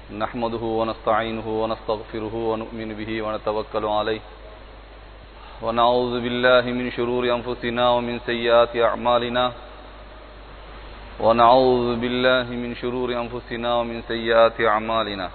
نحمده ونستعينه ونستغفره ونؤمن به ونتوكل عليه ونعوذ بالله من شرور أنفسنا ومن سيئات أعمالنا ونعوذ بالله من شرور أنفسنا ومن سيئات أعمالنا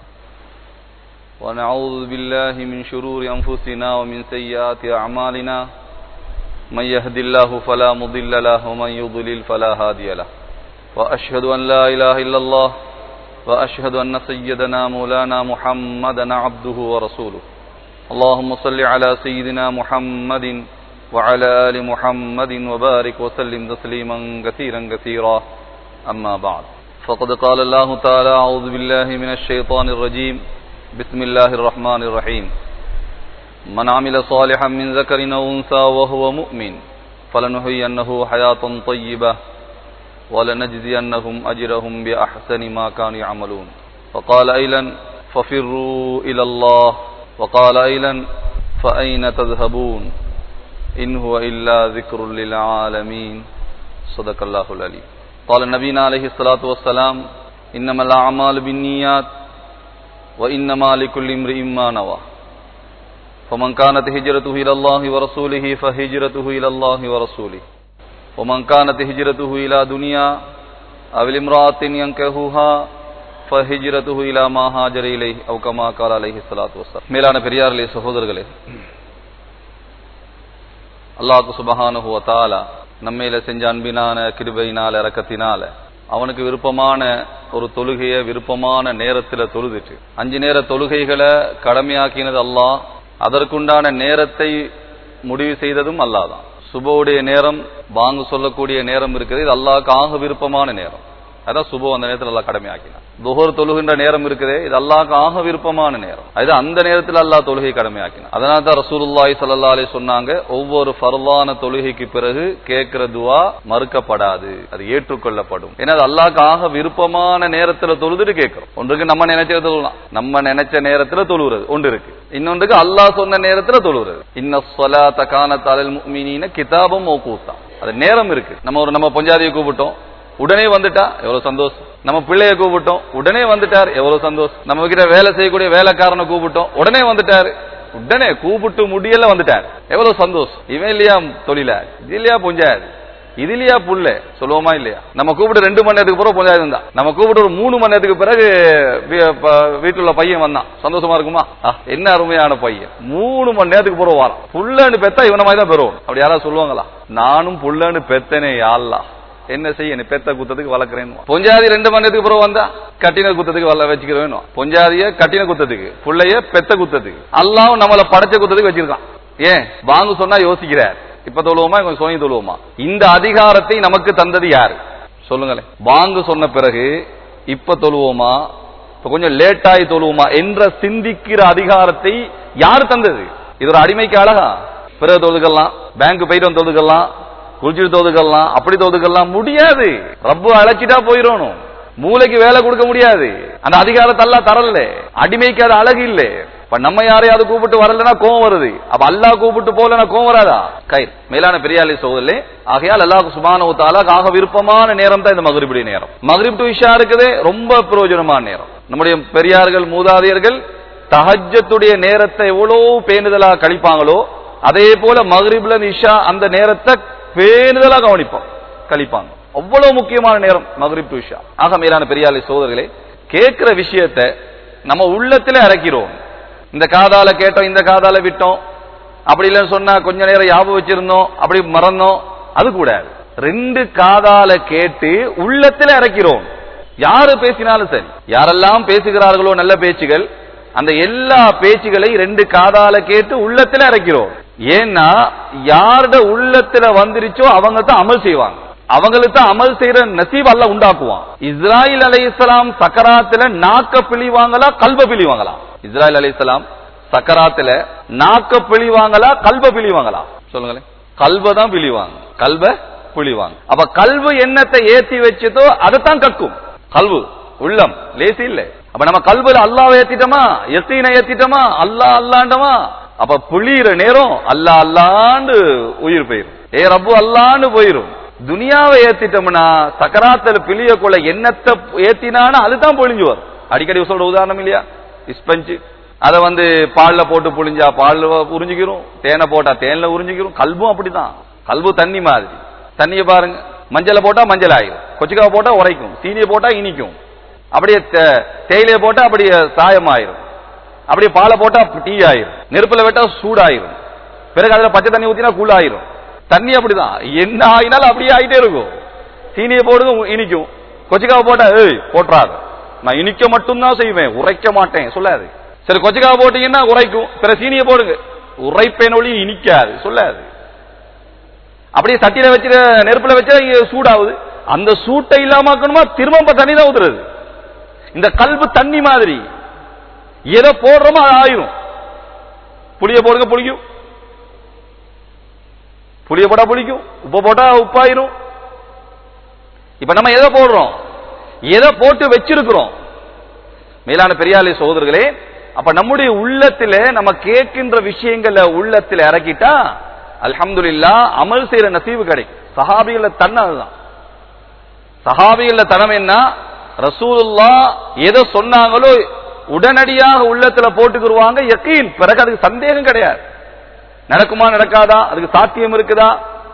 ونعوذ بالله من شرور أنفسنا ومن سيئات أعمالنا من يهد الله فلا مضل له ومن يضلل فلا هادي له وأشهد أن لا إله إلا الله وأشهد أن سيدنا مولانا محمدا عبده ورسوله اللهم صل على سيدنا محمد وعلى آل محمد وبارك وسلم تسليما كثيرا كثيرا أما بعد فقد قال الله تعالى أعوذ بالله من الشيطان الرجيم بسم الله الرحمن الرحيم من عمل صالحا من ذكر أو أنثى وهو مؤمن فلنحيينه حياة طيبة ولنجزينهم أجرهم بأحسن ما كانوا يعملون وقال أيلا ففروا إلى الله وقال أيلا فأين تذهبون إن هو إلا ذكر للعالمين صدق الله العليم قال النبينا عليه الصلاة والسلام إنما الأعمال بالنيات وإنما لكل امرئ ما نوى فمن كانت هجرته إلى الله ورسوله فهجرته إلى الله ورسوله ومن كانت هجرته إلى دنيا أو الامرأة ينكهوها فهجرته إلى ما هاجر إليه أو كما قال عليه الصلاة والسلام மேலான பெரியார்களே சகோதரர்களே அல்லாஹு சுபஹானுஹு வதஆலா நம்மையில செஞ்ச அன்பினான கிருபையினால இரக்கத்தினால அவனுக்கு விருப்பமான ஒரு தொழுகையை விருப்பமான நேரத்தில் தொழுதுட்டு அஞ்சு நேர தொழுகைகளை கடமையாக்கினது அல்லாஹ் அதற்குண்டான நேரத்தை முடிவு செய்ததும் அல்லாதான் சுபவுடைய நேரம் வாங்க சொல்லக்கூடிய நேரம் இருக்குது இது அல்லாஹ்க்கு ஆக விருப்பமான நேரம் அதான் சுபம் அந்த நேரத்தில் அல்லாஹ் கடமையாக்கினான் துஹர் தொழுகின்ற நேரம் இருக்குதே இது அல்லாஹ்க்கு ஆக விருப்பமான நேரம் அது அந்த நேரத்தில் அல்லாஹ் தொழுகை கடமையாக்கினான் அதனால தான் ரசூலுல்லாஹி ஸல்லல்லாஹு அலைஹி சொன்னாங்க ஒவ்வொரு ஃபர்லான தொழுகைக்கு பிறகு கேட்கிற துவா மறுக்கப்படாது அது ஏற்றுக்கொள்ளப்படும் ஏன்னா அது அல்லாஹ்க்கு ஆக விருப்பமான நேரத்தில் தொழுதுட்டு கேட்கிறோம் ஒன்றுக்கு நம்ம நினைச்ச தொழுலாம் நம்ம நினைச்ச நேரத்தில் தொழுகிறது ஒன்று இருக்கு இன்னொன்றுக்கு அல்லாஹ் சொன்ன நேரத்தில் தொழுகிறது இன்ன ஸலாத்த கானத் அலல் முஃமினீன கிதாபம் மௌகூத்தா அது நேரம் இருக்கு நம்ம ஒரு நம்ம பொஞ்சாதியை கூப்பிட்டோம் உடனே வந்துட்டா எவ்வளவு சந்தோஷம் நம்ம பிள்ளைய கூப்பிட்டோம் உடனே வந்துட்டார் எவ்வளவு சந்தோஷம் நம்ம கிட்ட வேலை செய்யக்கூடிய வேலைக்காரனை கூப்பிட்டோம் உடனே வந்துட்டாரு உடனே கூப்பிட்டு முடியல வந்துட்டார் எவ்வளவு சந்தோஷம் இவன் இல்லையா தொழில இது இல்லையா பொஞ்சாது இது இல்லையா புள்ள சொல்லுவோமா இல்லையா நம்ம கூப்பிட்டு ரெண்டு மணி நேரத்துக்கு பிறகு பொஞ்சாது இருந்தா நம்ம கூப்பிட்டு ஒரு மூணு மணி நேரத்துக்கு பிறகு வீட்டுல உள்ள பையன் வந்தான் சந்தோஷமா இருக்குமா என்ன அருமையான பையன் மூணு மணி நேரத்துக்கு பிறகு வாரம் புள்ளன்னு பெத்தா இவன மாதிரி தான் பெறுவோம் அப்படி யாராவது சொல்லுவாங்களா நானும் புள்ளன்னு பெத்தனே யாழ்லா என்ன செய்ய பெத்த குத்தத்துக்கு வளர்க்குறேன் பொஞ்சாதி ரெண்டு மணி நேரத்துக்கு பிறகு வந்தா கட்டின குத்தத்துக்கு வள வச்சுக்கிறேன் பொஞ்சாதிய கட்டின குத்தத்துக்கு புள்ளைய பெத்த குத்தத்துக்கு அல்லாவும் நம்மள படைச்ச குத்தத்துக்கு வச்சிருக்கான் ஏன் வாங்க சொன்னா யோசிக்கிறார் இப்ப தொழுவோமா கொஞ்சம் சோனி தொழுவோமா இந்த அதிகாரத்தை நமக்கு தந்தது யாரு சொல்லுங்களேன் வாங்க சொன்ன பிறகு இப்ப தொழுவோமா இப்ப கொஞ்சம் லேட் ஆகி தொழுவோமா என்ற சிந்திக்கிற அதிகாரத்தை யார் தந்தது இது ஒரு அடிமைக்கு அழகா பிறகு தொழுகலாம் பேங்க் போயிட்டு வந்து தொழுகலாம் குளிச்சுட்டு தோதுக்கலாம் அப்படி தோதுக்கலாம் முடியாது ரப்பு அழைச்சிட்டா போயிடணும் மூளைக்கு வேலை கொடுக்க முடியாது அந்த அதிகாரத்தெல்லாம் தரல அடிமைக்கு அது அழகு இல்ல இப்ப நம்ம யாரையாவது கூப்பிட்டு வரலன்னா கோவம் வருது அப்ப அல்லா கூப்பிட்டு போலனா கோவம் வராதா கை மேலான பெரியாளி சோதரிலே ஆகையால் அல்லாஹ் சுபான ஊத்தாலாக்கு ஆக விருப்பமான நேரம் தான் இந்த மகரிபுடைய நேரம் மகரிப் டு இஷா இருக்குது ரொம்ப பிரயோஜனமான நேரம் நம்முடைய பெரியார்கள் மூதாதையர்கள் தஹஜத்துடைய நேரத்தை எவ்வளவு பேணுதலா கழிப்பாங்களோ அதே போல மகரிப்ல இஷா அந்த நேரத்தை பேணுதலா கவனிப்போம் கழிப்பாங்க அவ்வளவு முக்கியமான நேரம் மகரிப் டு இஷா ஆக மேலான பெரியாளி சோதர்களே கேட்கிற விஷயத்த நம்ம உள்ளத்துல இறக்கிறோம் இந்த காதால கேட்டோம் இந்த காதால விட்டோம் அப்படி இல்லைன்னு சொன்னா கொஞ்ச நேரம் ஞாபகம் வச்சிருந்தோம் அப்படி மறந்தோம் அது கூடாது ரெண்டு காதால கேட்டு உள்ளத்துல இறக்கிறோம் யாரு பேசினாலும் சரி யாரெல்லாம் பேசுகிறார்களோ நல்ல பேச்சுகள் அந்த எல்லா பேச்சுகளை ரெண்டு காதால கேட்டு உள்ளத்துல இறக்கிறோம் ஏன்னா யாரோட உள்ளத்துல வந்துருச்சோ அவங்க தான் அமல் செய்வாங்க அவங்களுக்கு தான் அமல் செய்யற நசீப் அல்ல உண்டாக்குவான் இஸ்ராயில் அலை இஸ்லாம் சக்கராத்துல நாக்க பிழிவாங்களா கல்வ பிழிவாங்களா இஸ்ராயில் அலை இஸ்லாம் சக்கராத்துல நாக்க பிழிவாங்களா கல்வ பிழிவாங்களா சொல்லுங்களேன் கல்வ தான் பிழிவாங்க கல்வ பிழிவாங்க அப்ப கல்வு எண்ணத்தை ஏத்தி வச்சதோ அதைத்தான் கக்கும் கல்வு உள்ளம் லேசி இல்ல அப்ப நம்ம கல்வில அல்லாவை ஏத்திட்டோமா எத்தீனை ஏத்திட்டோமா அல்லா அல்லாண்டமா அப்ப புளியிற நேரம் அல்லா அல்லாண்டு உயிர் போயிரும் ஏ ரப்பு அல்லாண்டு போயிரும் துனியாவை ஏத்திட்டோம்னா சக்கராத்துல பிழியக்குள்ள எண்ணத்தை ஏத்தினானா அதுதான் பொழிஞ்சு வரும் அடிக்கடி சொல்ற உதாரணம் இல்லையா ஸ்பஞ்சு அதை வந்து பால்ல போட்டு புழிஞ்சா பால்ல உறிஞ்சிக்கிறோம் தேனை போட்டா தேன்ல உறிஞ்சிக்கிறோம் கல்பும் அப்படிதான் கல்பு தண்ணி மாதிரி தண்ணியை பாருங்க மஞ்சளை போட்டா மஞ்சள் ஆயிரும் கொச்சிக்காவை போட்டா உரைக்கும் சீனியை போட்டா இனிக்கும் அப்படியே தே- தேயிலையை போட்டா அப்படியே சாயம் ஆயிரும் அப்படியே பாலை போட்டா டீ ஆயிரும் நெருப்புல வெட்டா சூடாயிரும் பிறகு அதுல பச்சை தண்ணி ஊத்தினா கூல் ஆயிரும் தண்ணி அப்படிதான் என்ன ஆயினாலும் அப்படியே ஆயிட்டே இருக்கும் சீனியை போடுங்க இனிக்கும் கொச்சிக்காவை போட்டா ஏய் போட்டுறாது நான் இனிக்க மட்டும்தான் செய்வேன் உரைக்க மாட்டேன் சொல்லாது சரி கொச்சிக்காவை போட்டீங்கன்னா உரைக்கும் பிறகு சீனியை போடுங்க உரைப்பேன் ஒளி இனிக்காது சொல்லாது அப்படியே சட்டியில வச்சு நெருப்புல வச்சா இங்க சூடாகுது அந்த சூட்டை இல்லாம ஆக்கணுமா திரும்ப இப்ப தண்ணி தான் ஊத்துறது இந்த கல்பு தண்ணி மாதிரி எதை போடுறோமோ அது ஆயிரும் புளிய போடுங்க புளிக்கும் புளிய போட்டா புளிக்கும் உப்பு போட்டா உப்பாயிரும் இப்ப நம்ம எதை போடுறோம் எதை போட்டு வச்சிருக்கிறோம் மேலான பெரியாலே சகோதரர்களே அப்ப நம்முடைய உள்ளத்திலே நம்ம கேட்கின்ற விஷயங்களை உள்ளத்தில் இறக்கிட்டா அல்ஹம்துலில்லா அமல் செய்யற நசீவு கிடைக்கும் சஹாபிகள தன்மை அதுதான் சஹாபிகள தனம் என்ன ரசூலுல்லா எதை சொன்னாங்களோ உடனடியாக உள்ளத்துல போட்டுக்கிருவாங்க யக்கீன் பிறகு அதுக்கு சந்தேகம் கிடையாது நடக்குமா நடக்காதா அதுக்கு சாத்தியம் இருக்குதா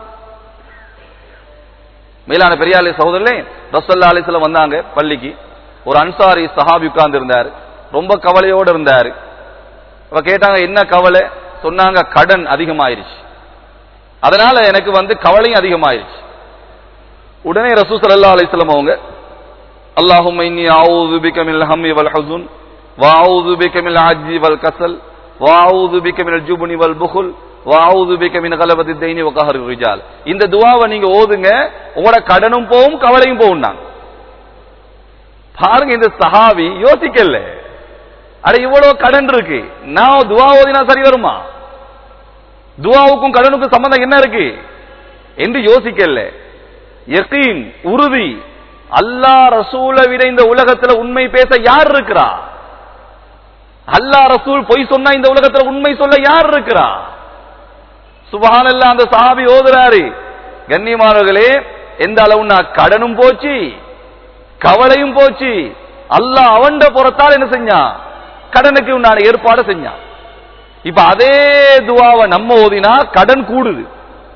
மேலான பெரியாலே சகோதரர்களே ரசல்லா அலிஸ்லாம் வந்தாங்க பள்ளிக்கு ஒரு அன்சாரி சஹாபி உட்கார்ந்து இருந்தாரு ரொம்ப கவலையோடு இருந்தாரு அவ கேட்டாங்க என்ன கவலை சொன்னாங்க கடன் அதிகமாயிருச்சு அதனால எனக்கு வந்து கவலையும் அதிகமாயிருச்சு உடனே ரசூ ஸல்லல்லாஹு அலைஹி வஸல்லம் அவங்க அல்லாஹும்ம இன்னி அஊது பிக மினல் ஹம்மி வல் ஹுஸன் வ அஊது பிக மினல் அஜ்ஜி வல் கஸல் வ அஊது பிக மினல் ஜுப்னி வல் புகுல் வ அஊது பிக மின் கலபத்தி தைனி வ கஹரி ரிஜால் இந்த துஆவை நீங்க ஓதுங்க உங்களோட கடனும் போகும் கவலையும் போகும் நான் பாருங்க இந்த சஹாபி யோசிக்கல அட இவ்வளவு கடன் இருக்கு நான் துவா ஓதினா சரி வருமா துவாவுக்கும் கடனுக்கும் சம்பந்தம் என்ன இருக்கு என்று யோசிக்கல யகீன் உறுதி அல்லாஹ் ரசூலை விட இந்த உலகத்துல உண்மை பேச யார் இருக்கிறா அல்லாஹ் ரசூல் பொய் சொன்னா இந்த உலகத்துல உண்மை சொல்ல யார் இருக்கிறா சுபஹானல்லாஹ் அந்த சஹாபி ஓதுறாரு கண்ணியமானவர்களே எந்த அளவுன்னா கடனும் போச்சு கவலையும் போச்சு அல்லாஹ் அவன்ட புறத்தால் என்ன செஞ்சான் கடனுக்கு உண்டான ஏற்பாடு செஞ்சான் இப்ப அதே துவாவை நம்ம ஓதினா கடன் கூடுது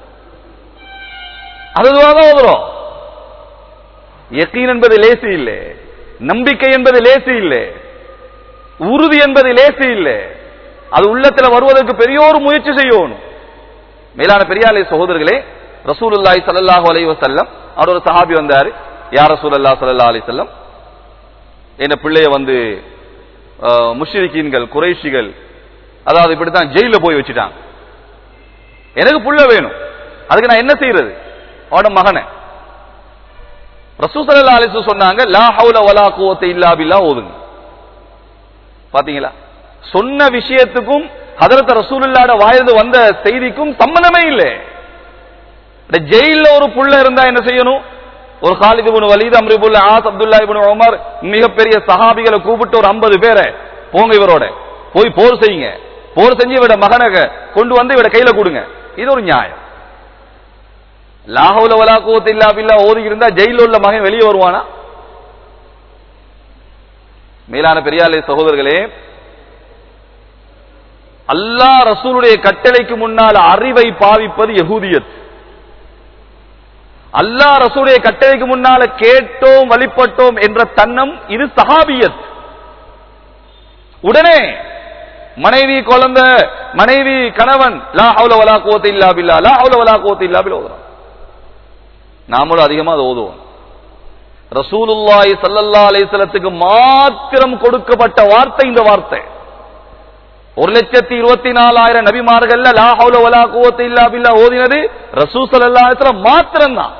அது துவாதான் ஓதுறோம் யக்கீன் என்பது லேசி இல்லை நம்பிக்கை என்பது லேசி இல்லை உறுதி என்பது லேசி இல்லை அது உள்ளத்துல வருவதற்கு பெரிய ஒரு முயற்சி செய்யணும் மேலான பெரியாலே சகோதரர்களே ரசூலுல்லாஹி ஸல்லல்லாஹு அலைஹி வஸல்லம் அவர் ஒரு சஹாபி வந்தாரு யார் ரசூலுல்லாஹி ஸல்லல்லாஹு அலைஹி வஸல்லம் என்ன பிள்ளைய வந்து அஹ், முஷ்ரிக்கீன்கள் குறைஷிகள் அதாவது இப்படித்தான் ஜெயில போய் வச்சுட்டாங்க எனக்கு புள்ள வேணும் அதுக்கு நான் என்ன செய்யறது அவனோட மகனை ரசூசல்லா அலிசு சொன்னாங்க லா ஹவுல வலா குவத்தை இல்லா பில்லா ஓதுங்க பாத்தீங்களா சொன்ன விஷயத்துக்கும் ஹதரத் ரசூலுல்லாட வாயிலிருந்து வந்த செய்திக்கும் சம்பந்தமே இல்லை இந்த ஜெயில்ல ஒரு புள்ள இருந்தா என்ன செய்யணும் ஒரு Khalid ibn Walid Amr ibn As Abdullah ibn Umar மிகப்பெரிய சஹாபிகளை கூப்பிட்டு ஒரு 50 பேரை போங்க இவரோட போய் போர் செய்யுங்க போர் செஞ்சு இவட மகனை கொண்டு வந்து இவட கையில கொடுங்க இது ஒரு நியாயம் லாஹவுல வலா குவத்த இல்லா பில்லா ஓதி இருந்தா ஜெயில உள்ள மகன் வெளியே வருவானா மேலான பெரியாலே சகோதரர்களே அல்லாஹ் ரசூலுடைய கட்டளைக்கு முன்னால் அறிவை பாவிப்பது யகூதியத் அல்லாஹ் ரசூலுடைய கட்டளைக்கு முன்னால கேட்டோம் வழிபட்டோம் என்ற தன்னம் இது சஹாபியத் உடனே மனைவி குழந்தை மனைவி கணவன் லா ஹவுல வலா குவத்த இல்லா பில்லா லா ஹவுல வலா குவத்த இல்லா பில்லா ஓதுறான் நாமளும் அதிகமா அதை ஓதுவோம் ரசூலுல்லாஹி ஸல்லல்லாஹு அலைஹி வஸல்லத்துக்கு மாத்திரம் கொடுக்கப்பட்ட வார்த்தை இந்த வார்த்தை ஒரு லட்சத்தி இருபத்தி நாலாயிரம் நபிமார்கள்ல லா ஹவுல வலா குவத்த இல்லா பில்லா ஓதினது ரசூல் ஸல்லல்லாஹு அலைஹி வஸல்லம் மாத்திரம் தான்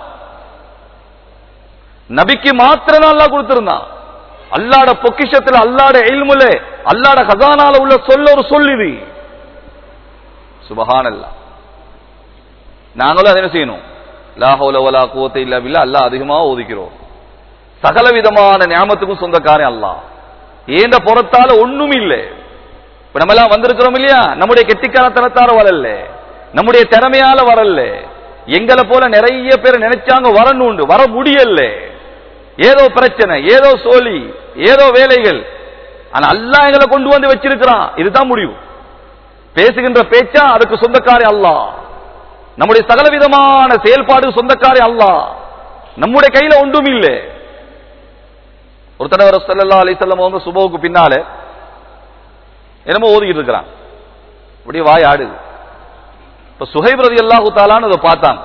நபிக்கு மாத்திரம் தான் அல்லாஹ் கொடுத்திருந்தான் அல்லாட பொக்கிஷத்துல அல்லாட இல்முல அல்லாட கசானால உள்ள சொல்ல ஒரு சொல் இது சுபஹானல்லாஹ் நாங்களும் அதை என்ன செய்யணும் லா ஹவுல வலா குவத்த இல்லா பில்லா அல்லாஹ் அதிகமா ஓதிக்கிறோம் சகல விதமான ஞாபகத்துக்கும் சொந்தக்காரன் அல்லாஹ் ஏண்ட புறத்தால ஒண்ணும் இல்லை இப்ப நம்ம எல்லாம் வந்திருக்கிறோம் இல்லையா நம்முடைய கெட்டிக்காரத்தனத்தால வரல நம்முடைய திறமையால வரல எங்களை போல நிறைய பேர் நினைச்சாங்க வரணும் வர முடியல ஏதோ பிரச்சனை ஏதோ சோழி ஏதோ வேலைகள் ஆனா அல்லாஹ் எங்களை கொண்டு வந்து வச்சிருக்கிறான் இதுதான் முடிவு பேசுகின்ற பேச்சா அதுக்கு சொந்தக்காரி அல்லாஹ் நம்முடைய சகலவிதமான செயல்பாடு சொந்தக்காரி அல்லாஹ் நம்முடைய கையில ஒன்றும் இல்லை ஒரு தடவை ரசல்லா அலிசல்லம் அவங்க சுபவுக்கு பின்னால என்னமோ ஓதிக்கிட்டு இருக்கிறான் அப்படியே வாய் ஆடுது இப்ப சுகைபிரதி அல்லாஹு தாலான்னு அதை பார்த்தாங்க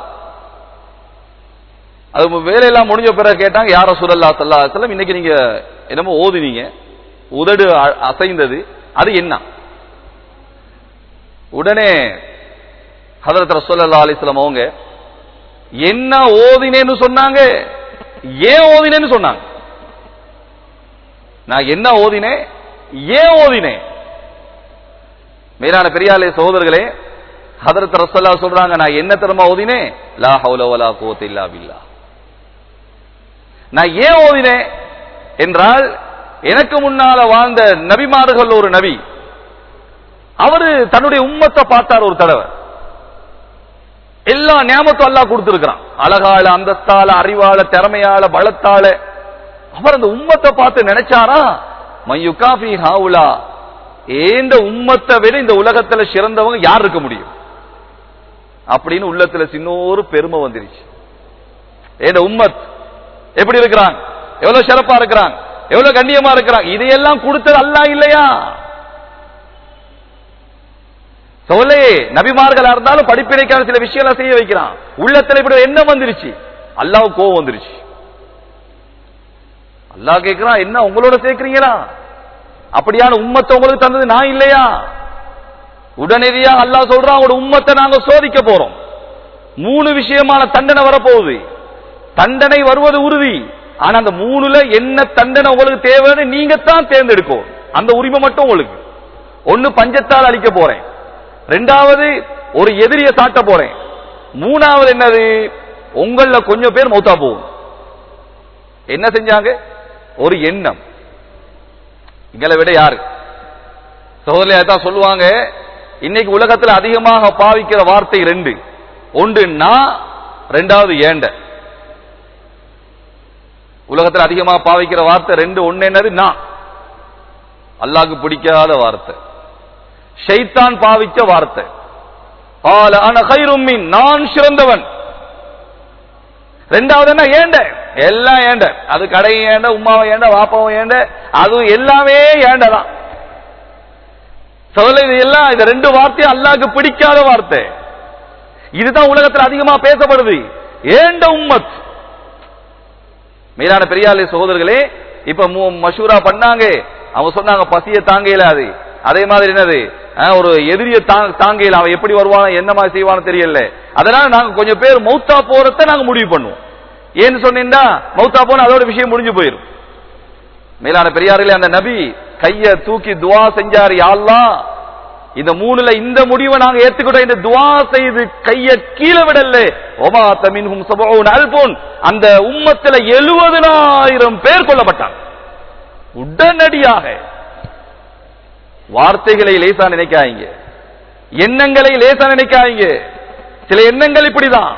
அது வேலையெல்லாம் முடிஞ்ச பிறகு கேட்டாங்க யார சுரல்லா சல்லா செல்லம் இன்னைக்கு நீங்க என்னமோ ஓதுனீங்க உதடு அ- அசைந்தது அது என்ன உடனே ஹதரத் ரசூலுல்லாஹி அலைஹி வஸல்லம் அவங்க என்ன ஓதினேன்னு சொன்னாங்க ஏன் ஓதினேன்னு சொன்னாங்க நான் என்ன ஓதினேன் ஏன் ஓதினேன் மேலான பெரியாலே சகோதரர்களே ஹதரத் ரசல்லா சொல்றாங்க நான் என்ன திறமா ஓதினேன் லா ஹவுல வலா குவத்த இல்லா பில்லா நான் ஏன் ஓதினேன் என்றால் எனக்கு முன்னால வாழ்ந்த நபிமார்கள் ஒரு நபி அவரு தன்னுடைய உம்மத்தை பார்த்தார் ஒரு தடவை எல்லா ஞாபகத்தும் அல்லாஹ் கொடுத்திருக்கிறான் அழகால அந்தஸ்தால அறிவால திறமையால பலத்தால அவர் அந்த உம்மத்தை பார்த்து நினைச்சாரா மையுகாஃபி ஹாவுலா ஏந்த உம்மத்தை விட இந்த உலகத்துல சிறந்தவங்க யார் இருக்க முடியும் அப்படின்னு உள்ளத்துல சின்னோரு பெருமை வந்துருச்சு ஏந்த உம்மத் எப்படி இருக்கிறாங்க எவ்வளவு சிறப்பா இருக்கிறாங்க எவ்வளவு கண்ணியமா இருக்கிறாங்க இதையெல்லாம் கொடுத்தது அல்லாஹ் இல்லையா சொல்லே நபிமார்களா இருந்தாலும் படிப்பினைக்கான சில விஷயங்களை செய்ய வைக்கிறான் உள்ளத்துல இப்படி என்ன வந்துருச்சு அல்லாஹ் கோவம் வந்துருச்சு அல்லாஹ் கேட்கிறான் என்ன உங்களோட சேர்க்கிறீங்களா அப்படியான உம்மத்தை உங்களுக்கு தந்தது நான் இல்லையா உடனடியா அல்லாஹ் சொல்றான் உங்களோட உம்மத்தை நாங்க சோதிக்க போறோம் மூணு விஷயமான தண்டனை வரப்போகுது தண்டனை வருவது உறுதி ஆனா அந்த மூணுல என்ன தண்டனை உங்களுக்கு தேவைன்னு நீங்க தான் தேர்ந்தெடுக்கும் அந்த உரிமை மட்டும் உங்களுக்கு ஒன்னு பஞ்சத்தால் அழிக்க போறேன் ரெண்டாவது ஒரு எதிரிய சாட்ட போறேன் மூணாவது என்னது உங்கள கொஞ்சம் பேர் மௌத்தா போகும் என்ன செஞ்சாங்க ஒரு எண்ணம் எங்களை விட யாரு சகோதரியா தான் சொல்லுவாங்க இன்னைக்கு உலகத்துல அதிகமாக பாவிக்கிற வார்த்தை ரெண்டு ஒன்று நான் ரெண்டாவது ஏண்ட உலகத்துல அதிகமாக பாவிக்கிற வார்த்தை ரெண்டு ஒண்ணு என்னது நான் அல்லாஹ்க்கு பிடிக்காத வார்த்தை ஷைத்தான் பாவிச்ச வார்த்தை ஆல அன கைரும் மின் நான் சிறந்தவன் ரெண்டாவது என்ன ஏண்ட எல்லாம் ஏண்ட அது கடை ஏண்ட உமாவை ஏண்ட வாப்பாவும் ஏண்ட அதுவும் எல்லாமே ஏண்டதான் சொல்ல இது எல்லாம் இந்த ரெண்டு வார்த்தையும் அல்லாஹ்க்கு பிடிக்காத வார்த்தை இதுதான் உலகத்தில் அதிகமா பேசப்படுது ஏண்ட உம்மத் மேலான பெரியாலே சகோதரர்களே இப்ப மு- மஷூரா பண்ணாங்க அவங்க சொன்னாங்க பசிய தாங்க இயலாது அதே மாதிரி என்னது அஹ், ஒரு எதிரிய தாங்க தாங்க இயல அவன் எப்படி வருவான் என்ன மாதிரி செய்வான்னு தெரியல அதனால நாங்க கொஞ்சம் பேர் மௌத்தா போறத நாங்க முடிவு பண்ணுவோம் ஏன்னு சொன்னீங்கன்னா மௌத்தா போன அதோட விஷயம் முடிஞ்சு போயிரும் மேலான பெரியார்களே அந்த நபி கைய தூக்கி துவா செஞ்சாரு யா அல்லாஹ் இந்த மூணுல இந்த முடிவை நாங்க ஏத்துக்கிட்டோம் இந்த துவா செய்து கைய கீழே விடல ஒமா தமின்ஹும் சபூன் அல்போன் அந்த உம்மத்துல எழுபதனாயிரம் பேர் கொல்லப்பட்டாங்க உடனடியாக வார்த்தைகளை லேசா நினைக்காதீங்க எண்ணங்களை லேசா நினைக்காதீங்க சில எண்ணங்கள் இப்படிதான்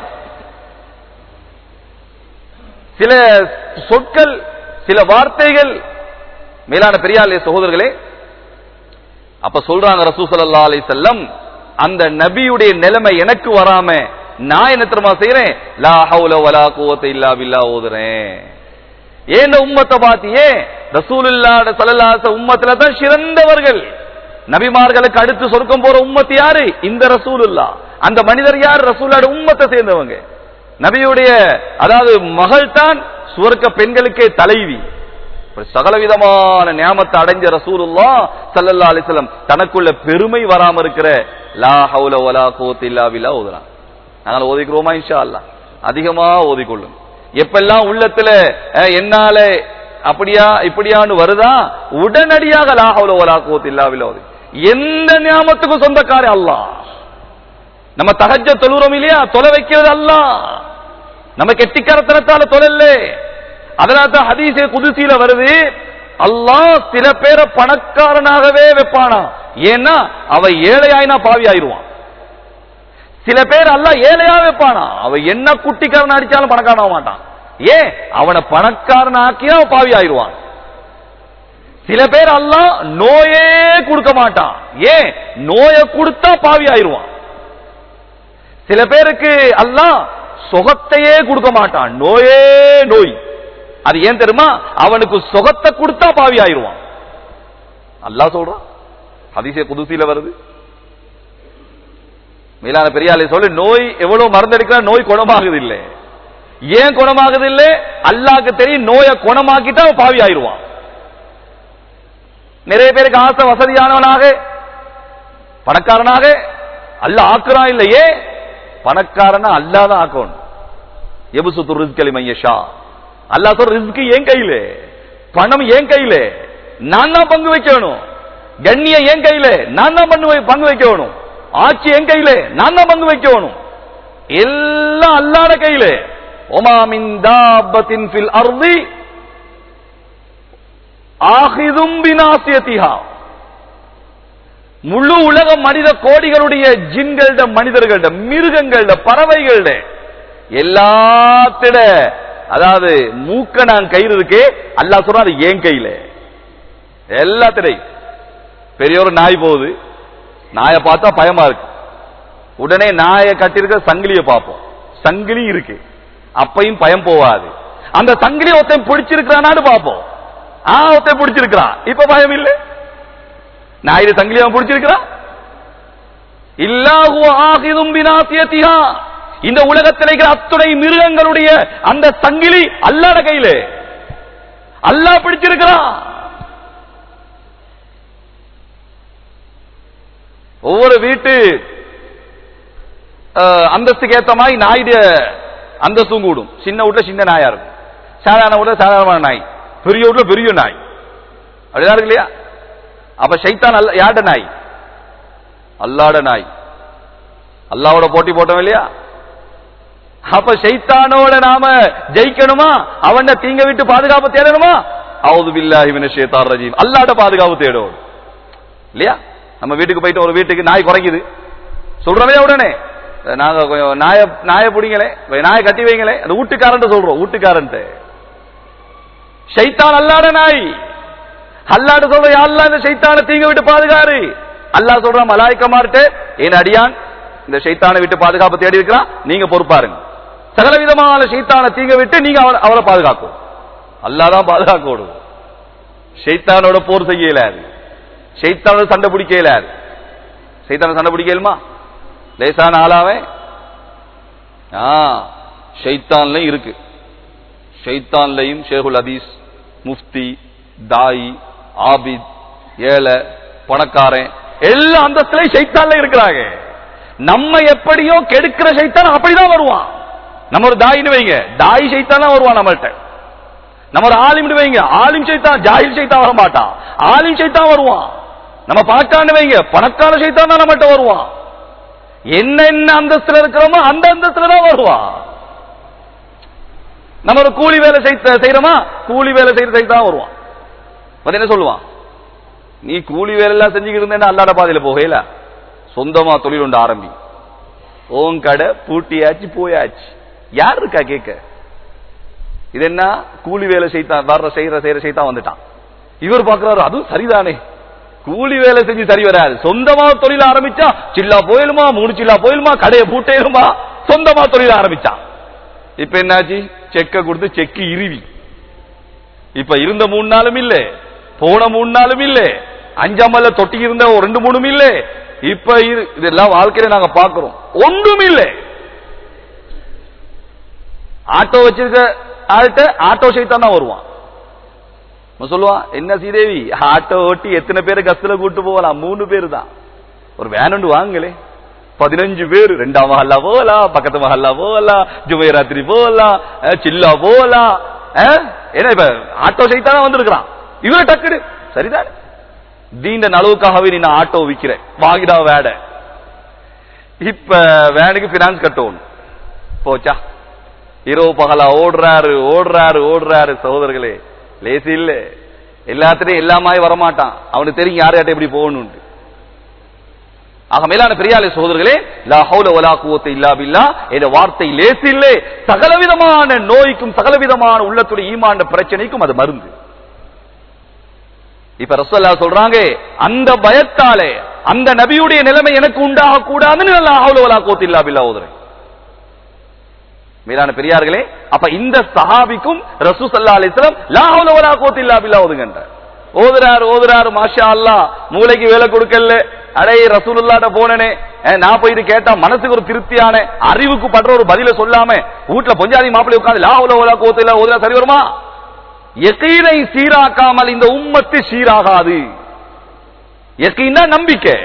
சில சொற்கள் சில வார்த்தைகள் மேலான பெரியாலே சகோதரர்களே அப்ப சொல்றாங்க ரசூ ஸல்லல்லாஹு அலைஹி வஸல்லம் அந்த நபியுடைய நிலைமை எனக்கு வராம நான் என்ன தெரியுமா செய்யறேன் லா ஹவுல வலா குவத்த இல்லா பில்லா ஓதுறேன் ஏன் உம்மத்தை பாத்தியே ரசூலுல்லாஹி ஸல்லல்லாஹு அலைஹி வஸல்லம் உம்மத்துல தான் சிறந்தவர்கள் நபிமார்களுக்கு அடுத்து சொர்க்கம் போற உம்மத்து யாரு இந்த ரசூலுல்லா அந்த மனிதர் யார் ரசூலோட உம்மத்தை சேர்ந்தவங்க நபியுடைய அதாவது மகள் தான் சுவர்க்க பெண்களுக்கே தலைவி இப்படி சகலவிதமான நியாமத்தை அடைஞ்ச ரசூலுல்லா ஸல்லல்லாஹு அலைஹி வஸல்லம் தனக்குள்ள பெருமை வராம இருக்கிற லா ஹவுல வலா குவத்த இல்லா பில்லா ஓதுறான் நாங்கள் ஓதிக்கிறோமா இன்ஷா அல்லாஹ் அதிகமா ஓதிக்கொள்ளும் எப்பெல்லாம் உள்ளத்துல அஹ், என்னால அப்படியா இப்படியான்னு வருதா உடனடியாக லா ஹவுல வலா குவத்த இல்லா பில்லா ஓது எந்த நியாமத்துக்கும் சொந்தக்காரன் அல்லாஹ் நம்ம தகஜ தொழுறோம் இல்லையா தொலை வைக்கிறது அல்லாஹ் நம்ம கெட்டிக்காரத்தனத்தால தொழல்ல அதனால தான் ஹதீஸே குதிசியில வருது அல்லாஹ் சில பேரை பணக்காரனாகவே வைப்பானா ஏன்னா அவ ஏழையாயினா பாவி ஆயிருவான் சில பேர் அல்லாஹ் ஏழையா வைப்பானா அவ என்ன குட்டிக்காரன் அடிச்சாலும் பணக்காரன் ஆக மாட்டான் ஏன் அவனை பணக்காரன் ஆக்கியா அவன் பாவி ஆயிருவான் சில பேர் அல்லாஹ் நோயே கொடுக்க மாட்டான் ஏன் நோயை கொடுத்தா பாவி ஆயிருவான் சில பேருக்கு அல்லாஹ் சுகத்தையே கொடுக்க மாட்டான் நோயே நோய் அது ஏன் தெரியுமா அவனுக்கு சுகத்தை கொடுத்தா பாவி ஆயிருவான் அல்லாஹ் சொல்றான் ஹதீஸே குதுசில வருது மேலான பெரியாலே சொல்லு நோய் எவ்வளவு மருந்தடிக்கிற நோய் குணமாகுது இல்லை ஏன் குணமாகுது இல்லை அல்லாஹ்க்கு தெரியும் நோயை குணமாக்கிட்டா அவன் பாவி ஆயிருவான் நிறைய பேருக்கு ஆசை வசதியானவனாக பணக்காரனாக அல்ல ஆக்குறான் இல்லையே பணக்காரனா அல்லாதான் ஆக்கணும் எபுசுத்து ரிஸ்கலி மையஷா அல்லா சொல்ற ரிஸ்க் என் கையில பணம் என் கையில நான் தான் பங்கு வைக்கணும் கண்ணியம் என் கையில நான் தான் பண்ணு வை- பங்கு வைக்கணும் ஆட்சி என் கையில நான் தான் பங்கு வைக்கணும் எல்லாம் அல்லாத கையில ஒமா மின் தாபத்தின் ஃபில் அர்தி ஆஹிதும் பினாசியத்திஹா முழு உலக மனித கோடிகளுடைய ஜின்கள்ட மனிதர்கள்ட மிருகங்கள்ட பறவைகள்ட எல்லாத்திட அதாவது மூக்க நான் கையில் இருக்கே அல்லாஹ் சொல்றான் அது என் கையில எல்லாத்திடை பெரிய ஒரு நாய் போகுது நாயை பார்த்தா பயமா இருக்கு உடனே நாயை கட்டியிருக்க சங்கிலியை பார்ப்போம் சங்கிலி இருக்கு அப்பையும் பயம் போவாது அந்த சங்கிலி ஒருத்தன் பிடிச்சிருக்கிறானான்னு பார்ப்போம் ஆ ஒருத்தன் பிடிச்சிருக்கிறான் இப்ப பயம் இல்லை நாயுடு சங்கிலி அவன் பிடிச்சிருக்கிறான் இல்லாஹு ஆகிதும் பினாசியத்திஹா இந்த உலகத்தில் இருக்கிற அத்துணை மிருகங்களுடைய அந்த சங்கிலி அல்லாட கையில அல்லாஹ் பிடிச்சிருக்கிறான் ஒவ்வொரு வீட்டு அஹ், அந்தஸ்துக்கு ஏத்த மாதிரி நாயுடைய அந்தஸ்தும் கூடும் சின்ன வீட்டுல சின்ன நாயா இருக்கும் சாதாரண வீட்டுல சாதாரணமான நாய் பெரிய வீட்டுல பெரிய நாய் அப்படிதான் இருக்கு இல்லையா அப்ப சைத்தான் அல்ல யாட நாய் அல்லாட நாய் அல்லாவோட போட்டி போட்டோம் இல்லையா அப்ப சைத்தானோட நாம ஜெயிக்கணுமா அவன தீங்க விட்டு பாதுகாப்பு தேடணுமா அவுது பில்லாஹி மினஷ் ஷைத்தார் ரஜீம் அல்லாட பாதுகாப்பு தேடணும் இல்லையா நம்ம வீட்டுக்கு போயிட்டு ஒரு வீட்டுக்கு நாய் குறைக்குது சொல்றவே உடனே நாங்க கொஞ்சம் நாய நாய பிடிங்களே நாயை கட்டி வைங்களே அந்த வீட்டுக்காரன் சொல்றோம் வீட்டுக்காரன்ட்டு ஷைத்தான் அல்லாட நாய் அல்லாடு சொல்ற அல்லா இந்த ஷைத்தானை தீங்க விட்டு பாதுகாரு அல்லாஹ் சொல்ற மலாய்க்கமார்ட்டு என் அடியான் இந்த ஷைத்தானை விட்டு பாதுகாப்பு தேடி இருக்கிறான் நீங்க பொறுப்பாருங்க சகல விதமான ஷைத்தானை தீங்க விட்டு நீங்க அவனை அவரை பாதுகாக்கும் அல்லாஹ் தான் பாதுகாக்க விடும் ஷைத்தானோட போர் செய்ய இயலாது ஷைத்தானோட சண்டை பிடிக்க இயலாது ஷைத்தான சண்டை பிடிக்க இயலுமா லேசான ஆளாவே ஆ ஷைத்தான்லயும் இருக்கு ஷைத்தான்லையும் ஷேகுல் ஹதீஸ் முஃப்தி தாய் ஆபித் ஏழை பணக்காரன் எல்லா அந்தஸ்துலையும் சைத்தான்ல இருக்கிறாங்க நம்ம எப்படியோ கெடுக்கிற சைத்தான் அப்படிதான் வருவான் நம்ம ஒரு தாயின்னு வைங்க தாய் சைத்தான் தான் வருவான் நம்மள்ட்ட நம்ம ஒரு ஆலிம்னு வைங்க ஆலிம் சைத்தான் ஜாஹில் சைத்தான் வர மாட்டான் ஆலிம் சைத்தான் வருவான் நம்ம பணக்காரன்னு வைங்க பணக்கார சைத்தான் தான் நம்மள்ட்ட வருவான் என்ன என்ன அந்தஸ்துல இருக்கிறோமோ அந்த அந்தஸ்துல தான் வருவான் நம்ம ஒரு கூலி வேலை செய்த- செய்யறோமா கூலி வேலை செய்யற சைத்தான் வருவான் வந்து என்ன சொல்லுவான் நீ கூலி வேலை எல்லாம் செஞ்சுக்கிட்டு இருந்தேன்னா அல்லாட பாதையில போகல சொந்தமா தொழில் ஒன்று ஆரம்பி ஓன் கடை பூட்டியாச்சு போயாச்சு யார் இருக்கா கேட்க இது என்ன கூலி வேலை செய்தான் வர்ற செய்யற செய்யற செய்தான் வந்துட்டான் இவர் பாக்குறாரு அதுவும் சரிதானே கூலி வேலை செஞ்சு சரி வராது சொந்தமா தொழில் ஆரம்பிச்சா சில்லா போயிலுமா மூணு சில்லா போயிலுமா கடையை பூட்டேலுமா சொந்தமா தொழில் ஆரம்பிச்சான் இப்ப என்னாச்சு செக்க கொடுத்து செக்கு இருவி இப்ப இருந்த மூணு நாளும் இல்ல போன மூணு நாளும் இல்ல அஞ்சாமல்ல தொட்டி இருந்த ஒரு ரெண்டு மூணும் இல்ல இப்ப இரு- இதெல்லாம் வாழ்க்கையில நாங்க பாக்குறோம் ஒன்றும் இல்ல ஆட்டோ வச்சிருக்க ஆள்கிட்ட ஆட்டோ சைத்தான் தான் வருவான் அவன் சொல்லுவான் என்ன சீதேவி ஆட்டோ ஓட்டி எத்தனை பேரு கஸ்துல கூட்டு போகலாம் மூணு பேரு தான் ஒரு வேன் ஒன்று வாங்களே பதினஞ்சு பேர் ரெண்டாம் மஹல்லா போகலாம் பக்கத்து மஹல்லா போகலாம் ஜுமைராத்திரி போகலாம் அஹ், சில்லா போகலாம் அஹ், என்ன இப்ப ஆட்டோ சைத்தான வந்திருக்கிறான் இவர டக்குடு சரிதான் தீண்ட நலவுக்காகவே நீ நான் ஆட்டோ விக்கிறேன் வாங்கிடா வேட இப்ப வேனுக்கு பினான்ஸ் கட்டணும் போச்சா இரவு பகலா ஓடுறாரு ஓடுறாரு ஓடுறாரு சகோதரர்களே லேசி இல்ல எல்லாத்திலையும் எல்லாமாய் வரமாட்டான் அவனுக்கு தெரியும் யார் யார்ட்ட எப்படி போகணும்னு ஆக மேலான பெரியாலே சகோதரர்களே லா ஹவுல வலா குவத்த இல்லா பில்லா என்ற வார்த்தை லேசி இல்லை சகலவிதமான நோய்க்கும் சகலவிதமான உள்ளத்துடைய ஈமாண்ட பிரச்சனைக்கும் அது மருந்து இப்ப ரசல்லா சொல்றாங்க அந்த பயத்தாலே அந்த நபியுடைய நிலைமை எனக்கு உண்டாக கூடாதுன்னு நல்லா அவ்வளோ கோத்தில்லா பில்லா ஓதுறேன் மீதான பெரியார்களே அப்ப இந்த சஹாபிக்கும் ரசூ சல்லா அலிஸ்லாம் லா ஹவுல வலா கோத்தில்லா பில்லா ஓதுங்கன்ற ஓதுறாரு ஓதுறாரு மாஷா அல்லா மூளைக்கு வேலை கொடுக்கல அடே ரசூலுல்லாட்ட போனனே அஹ், நான் போய் இது கேட்டா மனசுக்கு ஒரு திருப்தியான அறிவுக்கு படுற ஒரு பதில சொல்லாம வீட்டுல பொஞ்சாதி மாப்பிள்ளை உட்கார்ந்து லா ஹவுல வலா கோத்தில்லா ஓதுறா சரி வருமா யகீனை சீராக்காமல் இந்த உம்மத்து சீராகாது யகீனா நம்பிக்கை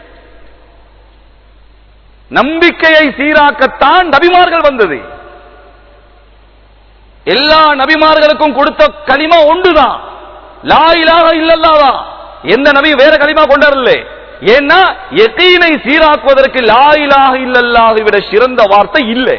நம்பிக்கையை சீராக்கத்தான் நபிமார்கள் வந்தது எல்லா நபிமார்களுக்கும் கொடுத்த களிமா ஒன்றுதான் லா இலாஹ இல்லல்லாதான் எந்த நபி வேற களிமா கொண்டாடல ஏன்னா யகீனை சீராக்குவதற்கு லா இலாஹ இல்லல்லாஹை விட சிறந்த வார்த்தை இல்லை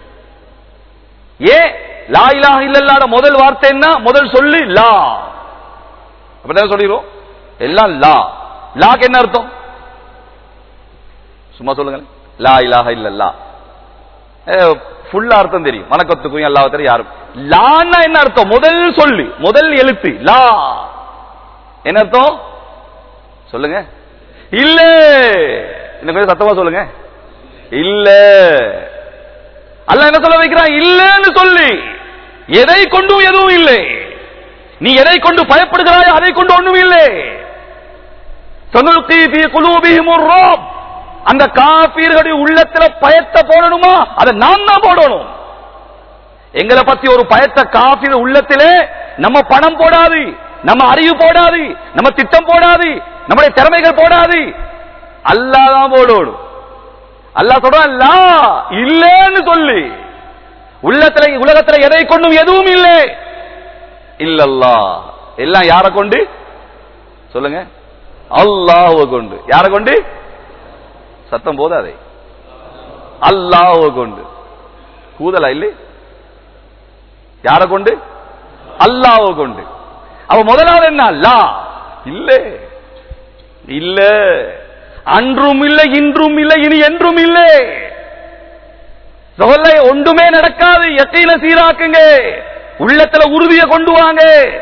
ஏன் லா இலாஹ இல்லல்லாட முதல் வார்த்தை என்ன முதல் சொல்லி லா அப்படிதான் சொல்லிடுவோம் எல்லாம் லா லாக்கு என்ன அர்த்தம் சும்மா சொல்லுங்க லா இலாஹ இல்லல்லா ஃபுல்லா அர்த்தம் தெரியும் வணக்கத்துக்கும் எல்லா தெரியும் யாரும் லான்னா என்ன அர்த்தம் முதல் சொல்லு முதல் எழுத்து லா என்ன அர்த்தம் சொல்லுங்க இல்ல இன்னும் கொஞ்சம் சத்தமா சொல்லுங்க இல்ல அல்லாஹ் என்ன சொல்ல வைக்கிறான் இல்லன்னு சொல்லி எதை கொண்டும் எதுவும் இல்லை நீ எதை கொண்டு பயப்படுகிறாயோ அதை கொண்டு ஒண்ணும் இல்லை சனுல்கி ஃபீ குலூபிஹிம் الرعب அந்த காபீர்களுடைய உள்ளத்துல பயத்தை போடணுமா அதை நாம் தான் போடணும் எங்களை பத்தி ஒரு பயத்தை காபீர் உள்ளத்திலே நம்ம பணம் போடாது நம்ம அறிவு போடாது நம்ம திட்டம் போடாது நம்முடைய திறமைகள் போடாது அல்லாஹ் தான் போடணும் அல்லாஹ் சொல்றான் லா இல்லன்னு சொல்லி உள்ளத்துல உலகத்துல எதை கொண்டும் எதுவும் இல்லை இல்லல்லா எல்லாம் யாரை கொண்டு சொல்லுங்க அல்லாஹ்வை கொண்டு யாரை கொண்டு சத்தம் போதாதே அல்லாஹ்வை கொண்டு கூதலா இல்லை யாரை கொண்டு அல்லாஹ்வை கொண்டு அவ முதலாவது என்ன லா இல்ல இல்ல அன்றும் இல்லை இன்றும் இல்லை இனி என்றும் இல்லை சொல்ல ஒன்றுமே நடக்காது எத்தையில சீராக்குங்க உள்ளத்துல உறுதியை கொண்டு வாங்க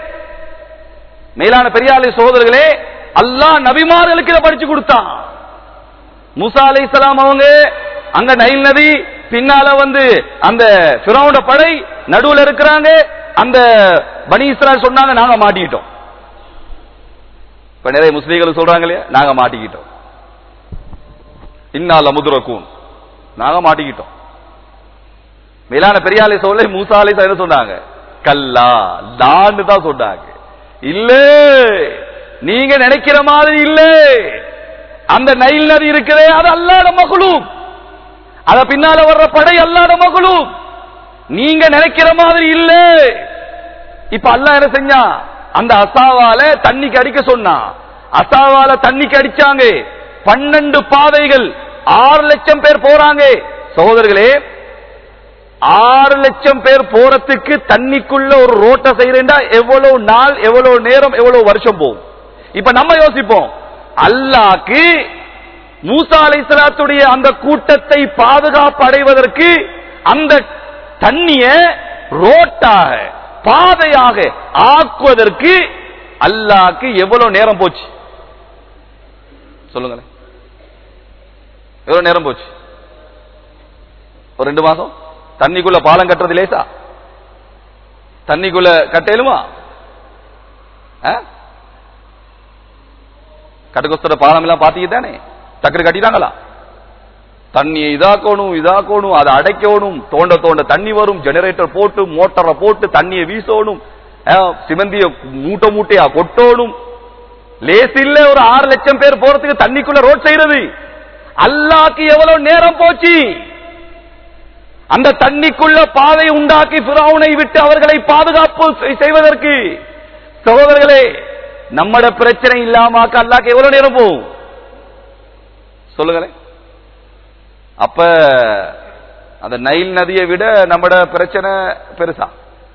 மேலான பெரியாளி சோதரர்களே அல்லாஹ் நபிமார்களுக்கு இதை படிச்சு கொடுத்தான் மூசா அலைஹிஸ்ஸலாம் அவங்க அங்க நைல் நதி பின்னால வந்து அந்த பிறவுண்ட படை நடுவுல இருக்கிறாங்க அந்த பனி இஸ்ராயல் சொன்னாங்க நாங்க மாட்டிக்கிட்டோம் இப்ப நிறைய முஸ்லீம்கள் சொல்றாங்க இல்லையா நாங்க மாட்டிக்கிட்டோம் இன்னால முதுரக்கூன் நாங்க மாட்டிக்கிட்டோம் மேலான பெரியாலை சொல்ல மூசா அலை என்ன சொன்னாங்க கல்லா லான்னு தான் சொன்னாங்க இல்ல நீங்க நினைக்கிற மாதிரி இல்ல அந்த நைல் நதி இருக்குதே அது அல்லாட மகளும் அத பின்னால வர்ற படை அல்லாட மகளும் நீங்க நினைக்கிற மாதிரி இல்ல இப்ப அல்லாஹ் என்ன செஞ்சான் அந்த அசாவால தண்ணிக்கு அடிக்க சொன்னான் அசாவால தண்ணிக்கு அடிச்சாங்க பன்னெண்டு பாதைகள் ஆறு லட்சம் பேர் போறாங்க சகோதரர்களே ஆறு லட்சம் பேர் போறதுக்கு தண்ணிக்குள்ள ஒரு ரோட்டை செய்யறேன்டா எவ்வளவு நாள் எவ்வளவு நேரம் எவ்வளவு வருஷம் போகும் இப்ப நம்ம யோசிப்போம் அல்லாக்கு மூசா அலைசலாத்துடைய அந்த கூட்டத்தை பாதுகாப்பு அடைவதற்கு அந்த தண்ணிய ரோட்டாக பாதையாக ஆக்குவதற்கு அல்லாக்கு எவ்வளவு நேரம் போச்சு சொல்லுங்களேன் எவ்வளவு நேரம் போச்சு ஒரு ரெண்டு மாசம் தண்ணிக்குள்ள பாலம் கட்டுறது லேசா தண்ணிக்குள்ள கட்டேலுமா கட்டுக்கொஸ்தர பாலம் எல்லாம் பாத்தீங்க தானே டக்குனு கட்டிட்டாங்களா தண்ணியை இதாக்கணும் இதாக்கணும் அதை அடைக்கணும் தோண்ட தோண்ட தண்ணி வரும் ஜெனரேட்டர் போட்டு மோட்டரை போட்டு தண்ணியை வீசணும் அஹ், சிமெந்திய மூட்டை மூட்டையா கொட்டணும் லேஸ் இல்ல ஒரு ஆறு லட்சம் பேர் போறதுக்கு தண்ணிக்குள்ள ரோட் செய்யறது அல்லாக்கு எவ்வளவு நேரம் போச்சு அந்த தண்ணிக்குள்ள பாதை உண்டாக்கி பிராவுனை விட்டு அவர்களை பாதுகாப்பு செய்- செய்வதற்கு சகோதரர்களே நம்மட பிரச்சனை இல்லாமக்க அல்லாக்கு எவ்வளவு நேரம் போகும் சொல்லுங்களேன் அப்ப அந்த நைல் நதியை விட நம்மட பிரச்சனை பெருசா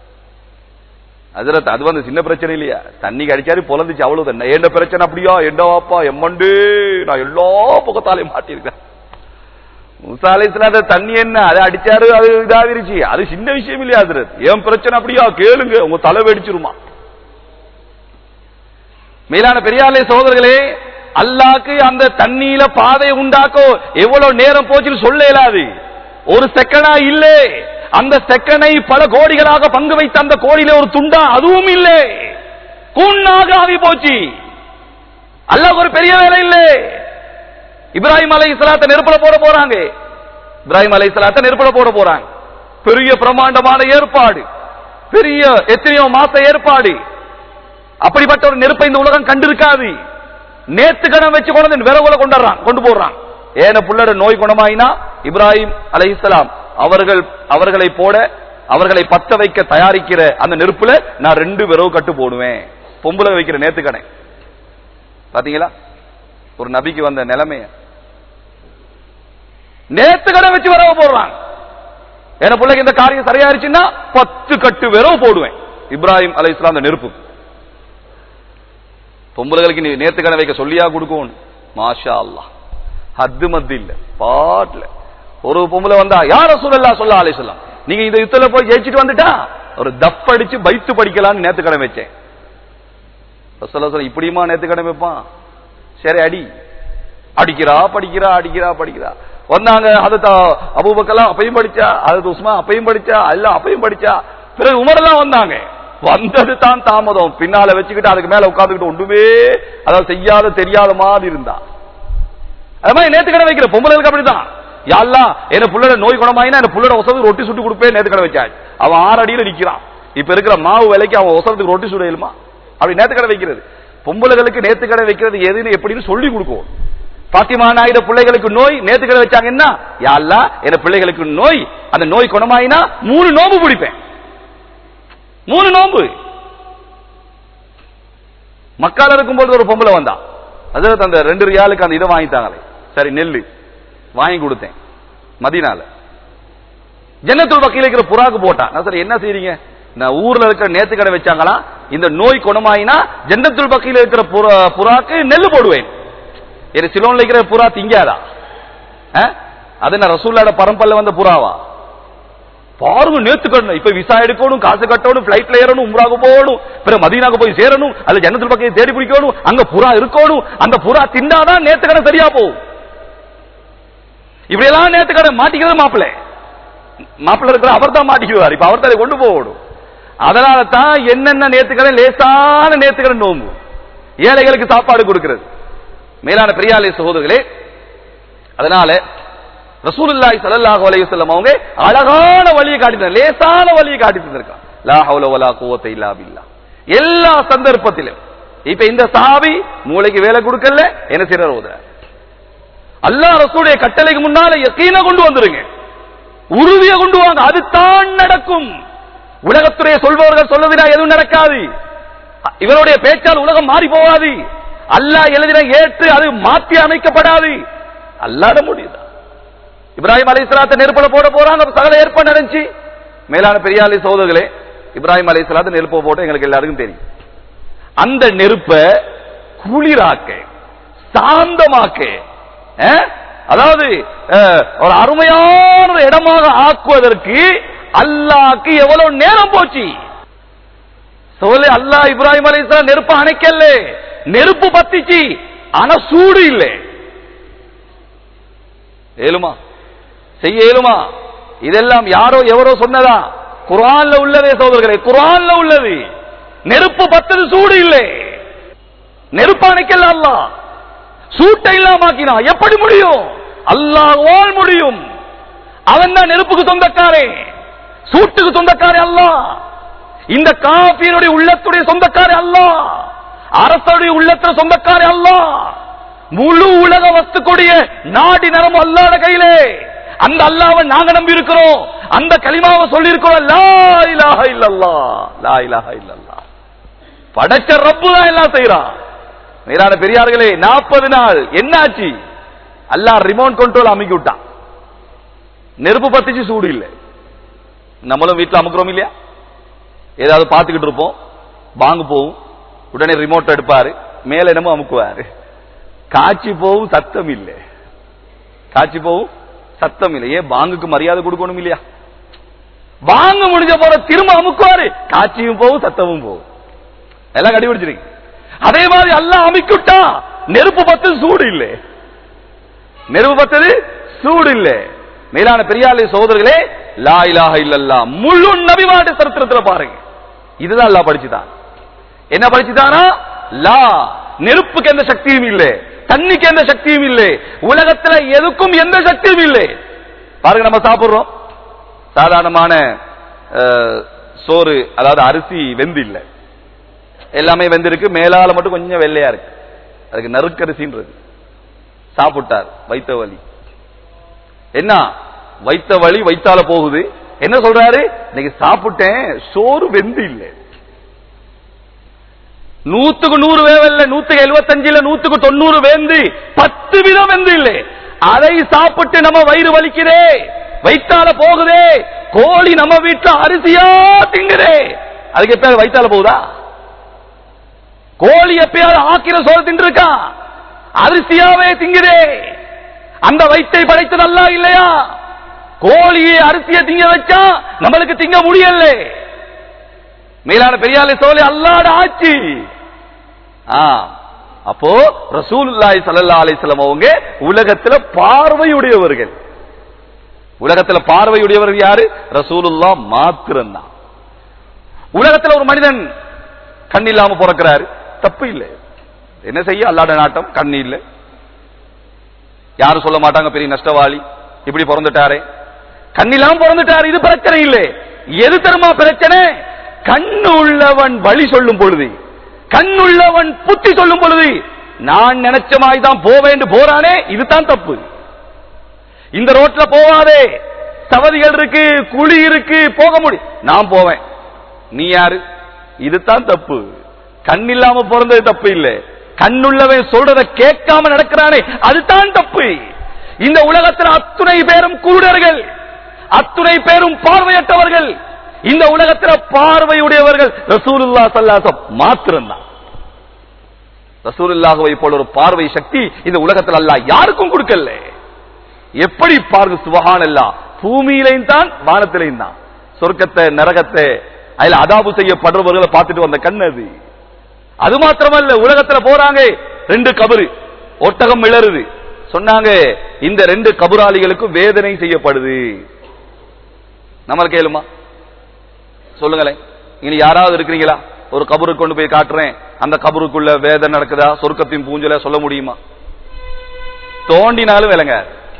அதுல அது வந்து சின்ன பிரச்சனை இல்லையா தண்ணி அடிச்சாரு பொலந்துச்சு அவ்வளவு என்ன பிரச்சனை அப்படியா என்ன வாப்பா எம்மண்டு நான் எல்லா பக்கத்தாலையும் மாட்டிருக்கேன் முசாலிஸ்ல அந்த தண்ணி என்ன அதை அடிச்சாரு அது இதாகிருச்சு அது சின்ன விஷயம் இல்லையா அது என் பிரச்சனை அப்படியா கேளுங்க உங்க தலை வெடிச்சிருமா மேலான பெரியாலே சகோதரர்களே அல்லாக்கு அந்த தண்ணீல பாதை உண்டாக்கோ எவ்வளவு நேரம் போச்சுன்னு சொல்ல இயலாது ஒரு செகண்டா இல்லே அந்த செகண்டை பல கோடிகளாக பங்கு வைத்த அந்த கோடியில ஒரு துண்டா அதுவும் இல்லை கூண்ணாக ஆகி போச்சு அல்லாஹ் ஒரு பெரிய வேலை இல்லை இப்ராஹிம் அலை இஸ்லாத்தை நெருப்புல போட போறாங்க இப்ராஹிம் அலை இஸ்லாத்தை நெருப்புல போட போறாங்க பெரிய பிரமாண்டமான ஏற்பாடு பெரிய எத்தனையோ மாச ஏற்பாடு அப்படிப்பட்ட ஒரு நெருப்பை இந்த உலகம் கண்டிருக்காது நேத்து கணம் வச்சு கொண்டு வந்து விரவுல கொண்டுறான் கொண்டு போடுறான் ஏன புள்ளட நோய் குணமாயினா இப்ராஹிம் அலைஹிஸ்ஸலாம் அவர்கள் அவர்களை போட அவர்களை பத்த வைக்க தயாரிக்கிற அந்த நெருப்புல நான் ரெண்டு விரவு கட்டு போடுவேன் பொம்பளை வைக்கிற நேத்துக்கணை பாத்தீங்களா ஒரு நபிக்கு வந்த நிலைமைய நேத்துக்கடை வச்சு விரவு போடுறான் என் பிள்ளைக்கு இந்த காரியம் சரியாயிருச்சுன்னா பத்து கட்டு விரவு போடுவேன் இப்ராஹிம் அலை இஸ்லாம் அந்த நெருப்பு பொம்பளைகளுக்கு நீ நேத்துக்கடை வைக்க சொல்லியா கொடுக்கணும் மாஷா அல்லாஹ் ஹத்து மத்து இல்ல பாட்டுல ஒரு பொம்பளை வந்தா யார சொல்லலா சொல்ல அலை சொல்லலாம் நீங்க இந்த யுத்தல போய் ஜெயிச்சுட்டு வந்துட்டா ஒரு தப் அடிச்சு பைத்து படிக்கலாம்னு நேத்துக்கடை வச்சேன் ரசூலுல்லாஹி சொல்ல இப்படியுமா நேத்துக்கடை வைப்பான் சரி அடி அடிக்கிறா படிக்கிறா அடிக்கிறா படிக்கிறா வந்தாங்க அது அபூபக்கெல்லாம் அப்பையும் படிச்சா அது உஸ்மா அப்பையும் படிச்சா எல்லாம் அப்பையும் படிச்சா பிறகு உமரெல்லாம் வந்தாங்க வந்தது தான் தாமதம் பின்னால வச்சுக்கிட்டு அதுக்கு மேல உட்கார்ந்துக்கிட்டு ஒன்றுமே அதாவது செய்யாத தெரியாத மாதிரி இருந்தா அது மாதிரி நேத்து கடை வைக்கிற பொம்பளைகளுக்கு அப்படிதான் யாரெல்லாம் என்ன புள்ளட நோய் குணமாயினா என்ன புள்ளட ஒசத்துக்கு ரொட்டி சுட்டு கொடுப்பேன் நேத்து கடை வச்சாச்சு அவன் ஆறு அடியில நிக்கிறான் இப்ப இருக்கிற மாவு விலைக்கு அவன் ஒசத்துக்கு ரொட்டி சுட இயலுமா அப்படி நேத்து கடை வைக்கிறது பொம்பளைகளுக்கு நேத்து கடை வைக்கிறது எதுன்னு எப்படின்னு சொல்லி கொடுக்கும் பாத்திமா நாயுட பிள்ளைகளுக்கு நோய் நேத்து கடை வச்சாங்கன்னா யாழ்லா என் பிள்ளைகளுக்கு நோய் அந்த நோய் குணமாயினா மூணு நோம்பு பிடிப்பேன் மூணு நோம்பு மக்கால இருக்கும்போது ஒரு பொம்பளை வந்தா அதாவது அந்த ரெண்டு ரியாலுக்கு அந்த இதை வாங்கிட்டாங்களே சரி நெல்லு வாங்கி கொடுத்தேன் மதினால ஜன்னத்துள் பக்கையில் இருக்கிற புறாக்கு போட்டான் நான் சரி என்ன செய்றீங்க நான் ஊர்ல இருக்கிற நேத்து கடை வச்சாங்களா இந்த நோய் குணமாயினா ஜன்னத்துள் பக்கையில் இருக்கிற புறா புறாக்கு நெல்லு போடுவேன் என் சிலோன்ல இருக்கிற புறா திங்காதா அஹ்? அது என்ன ரசூல்லாட பரம்பல்ல வந்த புறாவா பாருங்க நேத்து கட்டணும் இப்ப விசா எடுக்கணும் காசு கட்டணும் பிளைட்ல ஏறணும் உம்ராக்கு போகணும் பிறகு மதீனாக்கு போய் சேரணும் அல்ல ஜன்னத்தில் பக்கம் தேடி பிடிக்கணும் அங்க புறா இருக்கணும் அந்த புறா திண்டாதான் நேத்து கடை சரியா போகும் இப்படி எல்லாம் நேத்து கடை மாட்டிக்கிறது மாப்பிள்ளை மாப்பிள்ளை இருக்கிற அவர் தான் மாட்டிக்குவார் இப்ப அவர் தான் கொண்டு போகணும் அதனால தான் என்னென்ன நேத்துக்கடன் லேசான நேத்துக்கடன் நோம்பு ஏழைகளுக்கு சாப்பாடு கொடுக்கிறது மேலான பெரியாலே சகோதரர்களே அதனால ரசூலுல்லாஹி ஸல்லல்லாஹு அலைஹி வஸல்லம் அவங்க அழகான வழியை காட்டி லேசான வழியை காட்டி தந்திருக்காங்க லா ஹவுல வலா குவத்த இல்லா பில்லா எல்லா சந்தர்ப்பத்திலும் இப்ப இந்த சஹாபி மூளைக்கு வேலை கொடுக்கல என்ன செய்யறார் ஓதுற அல்லாஹ் ரசூலுடைய கட்டளைக்கு முன்னால யக்கீன கொண்டு வந்துருங்க உறுதியை கொண்டு வாங்க அதுதான் நடக்கும் உலகத்துடைய சொல்பவர்கள் சொல்லுவதா எதுவும் நடக்காது இவருடைய பேச்சால் உலகம் மாறி போகாது அல்லாஹ் எழுதின ஏற்று அது மாற்றி அமைக்கப்படாது அல்லாட முடியுதா இப்ராஹிம் அலி இஸ்லாத்தை நெருப்புல போட போறாங்க அப்ப சகல ஏற்பாடு நடந்துச்சு மேலான பெரியாளி சோதர்களே இப்ராஹிம் அலி இஸ்லாத்தை நெருப்ப போட்டு எங்களுக்கு எல்லாருக்கும் தெரியும் அந்த நெருப்ப குளிராக்க சாந்தமாக்க அஹ், அதாவது அஹ், ஒரு அருமையான ஒரு இடமாக ஆக்குவதற்கு அல்லாஹ்க்கு எவ்வளவு நேரம் போச்சு சொல்லு அல்லாஹ் இப்ராஹிம் அலி இஸ்லாம் நெருப்பு அணைக்கல நெருப்பு பத்திச்சு ஆனா சூடு இல்லை ஏழுமா செய்ய இயலுமா இதெல்லாம் யாரோ எவரோ சொன்னதா குரான்ல உள்ளதே சோதர்களே குரான்ல உள்ளது நெருப்பு பத்தது சூடு இல்லை நெருப்பு அணைக்கல அல்லாஹ் சூட்டை இல்லாமாக்கினா எப்படி முடியும் அல்லாஹ்வால் முடியும் அவன் தான் நெருப்புக்கு சொந்தக்காரே சூட்டுக்கு சொந்தக்காரே அல்லாஹ் இந்த காபீருடைய உள்ளத்துடைய சொந்தக்காரே அல்லாஹ் அரசுடைய உள்ளத்துல சொந்தக்காரே அல்லாஹ் முழு உலக வஸ்துக்கூடிய நாடி நரம் அல்லாத கையிலே அந்த அல்லாவை நாங்க நம்பி இருக்கிறோம் அந்த கலிமாவை சொல்லி இருக்கிறோம் லா இலாஹ இல்லல்லாஹ் லா இலாஹ இல்லல்லாஹ் படைச்ச ரப்பு தான் எல்லாம் செய்யறான் மேலான பெரியார்களே நாற்பது நாள் என்னாச்சு அல்லாஹ் ரிமோட் கண்ட்ரோல் அமைக்கி விட்டான் நெருப்பு பத்திச்சு சூடு இல்லை நம்மளும் வீட்டுல அமுக்குறோம் இல்லையா ஏதாவது பார்த்துக்கிட்டு இருப்போம் பாங்கு போகும் உடனே ரிமோட் எடுப்பாரு மேல என்னமோ அமுக்குவாரு காட்சி போவும் சத்தம் இல்லை காட்சி போவும் சத்தம் இல்லை ஏன் பாங்குக்கு மரியாதை கொடுக்கணும் இல்லையா பாங்கு முடிஞ்ச போற திரும்ப அமுக்குவாரு காட்சியும் போகும் சத்தமும் போகும் எல்லாம் கண்டுபிடிச்சிருக்கு அதே மாதிரி அல்லாஹ் அமைக்கிட்டா நெருப்பு பத்து சூடு இல்லை நெருப்பு பத்தது சூடு இல்லை மேலான பெரியாளை சகோதரர்களே லா இலாஹ இல்லல்லா முழு நபிவாட்டு சரித்திரத்துல பாருங்க இதுதான் அல்லாஹ் படிச்சுதான் என்ன படிச்சுதானா லா நெருப்புக்கு எந்த சக்தியும் இல்லை தண்ணிக்கு எந்த சக்தியும் இல்லை உலகத்துல எதுக்கும் எந்த சக்தியும் இல்லை பாருங்க நம்ம சாப்பிடுறோம் சாதாரணமான அஹ், சோறு அதாவது அரிசி வெந்து இல்லை எல்லாமே வெந்திருக்கு மேலால மட்டும் கொஞ்சம் வெள்ளையா இருக்கு அதுக்கு நறுக்கரிசின்றது சாப்பிட்டார் வைத்த வலி என்ன வைத்த வலி வைத்தால போகுது என்ன சொல்றாரு இன்னைக்கு சாப்பிட்டேன் சோறு வெந்து இல்லை நூத்துக்கு நூறு வேவல்ல நூத்துக்கு எழுபத்தஞ்சுல நூத்துக்கு தொண்ணூறு வேந்து பத்து விதம் வெந்து இல்லை அதை சாப்பிட்டு நம்ம வயிறு வலிக்குதே வைத்தால போகுதே கோழி நம்ம வீட்டுல அரிசியா திங்குதே அதுக்கு எப்பயாவது வைத்தால போகுதா கோழி எப்பயாவது ஆக்கிர சோறு தின்றுருக்கா அரிசியாவே திங்குதே அந்த வயிற்றை படைத்தது அல்லா இல்லையா கோழியை அரிசியை திங்க வச்சா நம்மளுக்கு திங்க முடியல மேலான பெரியாலை சோழி அல்லாட ஆட்சி ஆ, அப்போ ரசூலுல்லாஹி ஸல்லல்லாஹு அலைஹி வஸல்லம் அவங்க உலகத்துல பார்வையுடையவர்கள் உலகத்துல பார்வையுடையவர்கள் யாரு ரசூலுல்லாஹ் மாத்திரம்தான் உலகத்துல ஒரு மனிதன் கண் இல்லாம பிறக்கிறாரு தப்பு இல்லை என்ன செய்ய அல்லாட நாட்டம் கண் இல்ல யாரும் சொல்ல மாட்டாங்க பெரிய நஷ்டவாளி இப்படி பிறந்துட்டாரே கண் இல்லாம பிறந்துட்டாரு இது பிரச்சனை இல்லை எது தருமா பிரச்சனை கண்ணு உள்ளவன் வழி சொல்லும் பொழுது கண்ணுள்ளவன் புத்தி சொல்லும் பொழுது நான் நினைச்ச மாதிரி தான் போவேன் போறானே இதுதான் தப்பு இந்த ரோட்ல போவாதே சவதிகள் இருக்கு குழி இருக்கு போக முடியும் நான் போவேன் நீ யாரு இதுதான் தப்பு கண் இல்லாம பிறந்தது தப்பு இல்ல கண்ணுள்ளவன் சொல்றத கேட்காம நடக்கிறானே அதுதான் தப்பு இந்த உலகத்தில் அத்துணை பேரும் குருடர்கள் அத்துணை பேரும் பார்வையற்றவர்கள் இந்த உலகத்தில் பார்வையுடையவர்கள் ரசூலுல்லா சல்லாசம் மாத்திரம்தான் ரசூலுல்லாஹுவை போல ஒரு பார்வை சக்தி இந்த உலகத்தில் அல்லாஹ் யாருக்கும் கொடுக்கல எப்படி பாருங்க சுபஹான் அல்லா பூமியிலையும் தான் வானத்திலையும் தான் சொர்க்கத்தை நரகத்தை அதுல அதாபு செய்யப்படுறவர்களை பார்த்துட்டு வந்த கண் அது அது மாத்திரமல்ல உலகத்துல போறாங்க ரெண்டு கபரு ஒட்டகம் மிளறுது சொன்னாங்க இந்த ரெண்டு கபுராளிகளுக்கு வேதனை செய்யப்படுது நம்மளுக்கு கேளுமா சொல்லுங்களேன் இனி யாராவது இருக்கிறீங்களா ஒரு கபருக்கு கொண்டு போய் காட்டுறேன் அந்த கபருக்குள்ள வேதனை நடக்குதா சொர்க்கத்தின் பூஞ்சல சொல்ல முடியுமா தோண்டினாலும் விளங்க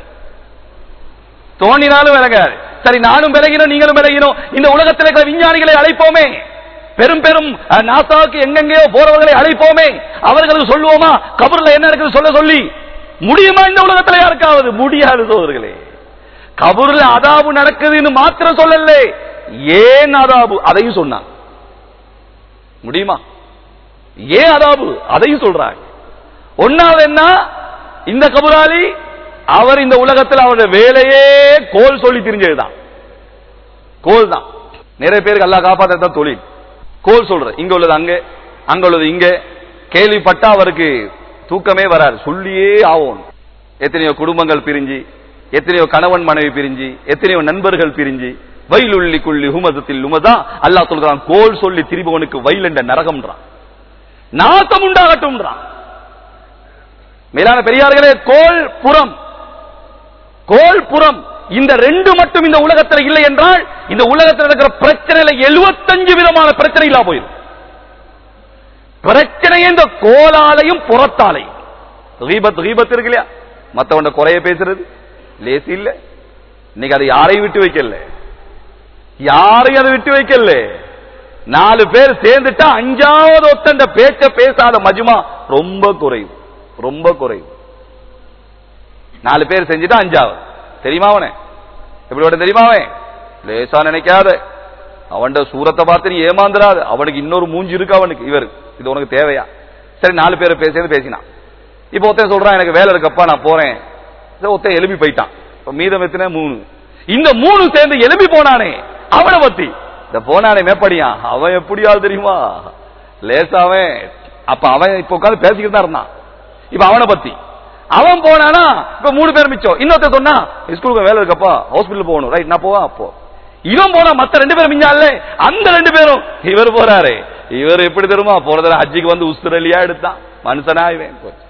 தோண்டினாலும் விளங்க சரி நானும் விலகினோம் நீங்களும் விலகினோம் இந்த உலகத்தில் இருக்கிற விஞ்ஞானிகளை அழைப்போமே பெரும் பெரும் அஹ், நாசாவுக்கு எங்கெங்கேயோ போறவர்களை அழைப்போமே அவர்களுக்கு சொல்லுவோமா கபர்ல என்ன இருக்குது சொல்ல சொல்லி முடியுமா இந்த உலகத்துல யாருக்காவது முடியாது சோதர்களே கபூர்ல அதாபு நடக்குதுன்னு மாத்திரம் சொல்லல ஏன் அதாபு அதையும் சொன்னான் முடியுமா ஏன் அதாபு அதையும் சொல்றாங்க ஒன்னாவது என்ன இந்த கபுராளி அவர் இந்த உலகத்தில் அவருடைய வேலையே கோல் சொல்லி தெரிஞ்சதுதான் கோல் தான் நிறைய பேருக்கு அல்லா காப்பாத்தான் தொழில் கோல் சொல்ற இங்க உள்ளது அங்க அங்க உள்ளது இங்க கேள்விப்பட்டா அவருக்கு தூக்கமே வராது சொல்லியே ஆகும் எத்தனையோ குடும்பங்கள் பிரிஞ்சு எத்தனையோ கணவன் மனைவி பிரிஞ்சு எத்தனையோ நண்பர்கள் பிரிஞ்சு வயலுள்ளி குள்ளி ஹுமதத்தில் உமதா அல்லாஹ் சொல்றான் கோல் சொல்லி திரிபவனுக்கு வயல் என்ற நரகம்ன்றான் நாசம் உண்டாகட்டும்ன்றான் மேலான பெரியார்களே கோல் புறம் கோல் புறம் இந்த ரெண்டு மட்டும் இந்த உலகத்தில் இல்லை என்றால் இந்த உலகத்தில் இருக்கிற பிரச்சனையில எழுபத்தஞ்சு விதமான பிரச்சனை இல்லா போயிடும் பிரச்சனையே இந்த கோலாலையும் புறத்தாலையும் ரீபத் ரீபத் இருக்கு இல்லையா மத்தவண்ட குறைய பேசுறது லேசி இல்ல இன்னைக்கு அதை யாரையும் விட்டு வைக்கல யாரையும் அதை விட்டு வைக்கல நாலு பேர் சேர்ந்துட்டா அஞ்சாவது ஒத்தண்ட பேச்ச பேசாத மஜ்மா ரொம்ப குறைவு ரொம்ப குறைவு நாலு பேர் செஞ்சுட்டா அஞ்சாவது தெரியுமா அவனே எப்படி ஓட்ட தெரியுமா அவன் லேசா நினைக்காத அவன்ட சூரத்தை பார்த்து நீ ஏமாந்துடாத அவனுக்கு இன்னொரு மூஞ்சி இருக்கு அவனுக்கு இவர் இது உனக்கு தேவையா சரி நாலு பேரை பேசியது பேசினான் இப்ப ஒருத்தன் சொல்றான் எனக்கு வேலை இருக்கப்பா நான் போறேன் சரி, ஒருத்தன் எலும்பி போயிட்டான் இப்ப மீதம் எத்தனை மூணு இந்த மூணு சேர்ந்து எலும்பி போனானே அவனை பத்தி இந்த போனானே மேப்படியா அவன் எப்படியாவது தெரியுமா லேசாவன் அப்ப அவன் இப்ப உட்காந்து பேசிக்கிட்டு தான் இருந்தான் இப்ப அவனை பத்தி அவன் போனானா இப்ப மூணு பேர் மிச்சம் இன்னொருத்தர் சொன்னா ஸ்கூலுக்கு வேலை இருக்கப்பா ஹாஸ்பிட்டல் போகணும் ரைட் நான் போவேன் அப்போ இவன் போனா மத்த ரெண்டு பேரும் மிஞ்சால அந்த ரெண்டு பேரும் இவர் போறாரு இவர் எப்படி தெரியுமா போனதுல ஹஜ்ஜிக்கு வந்து உஸ்திரலியா எடுத்தான் மனுஷனா இவன் போச்சு.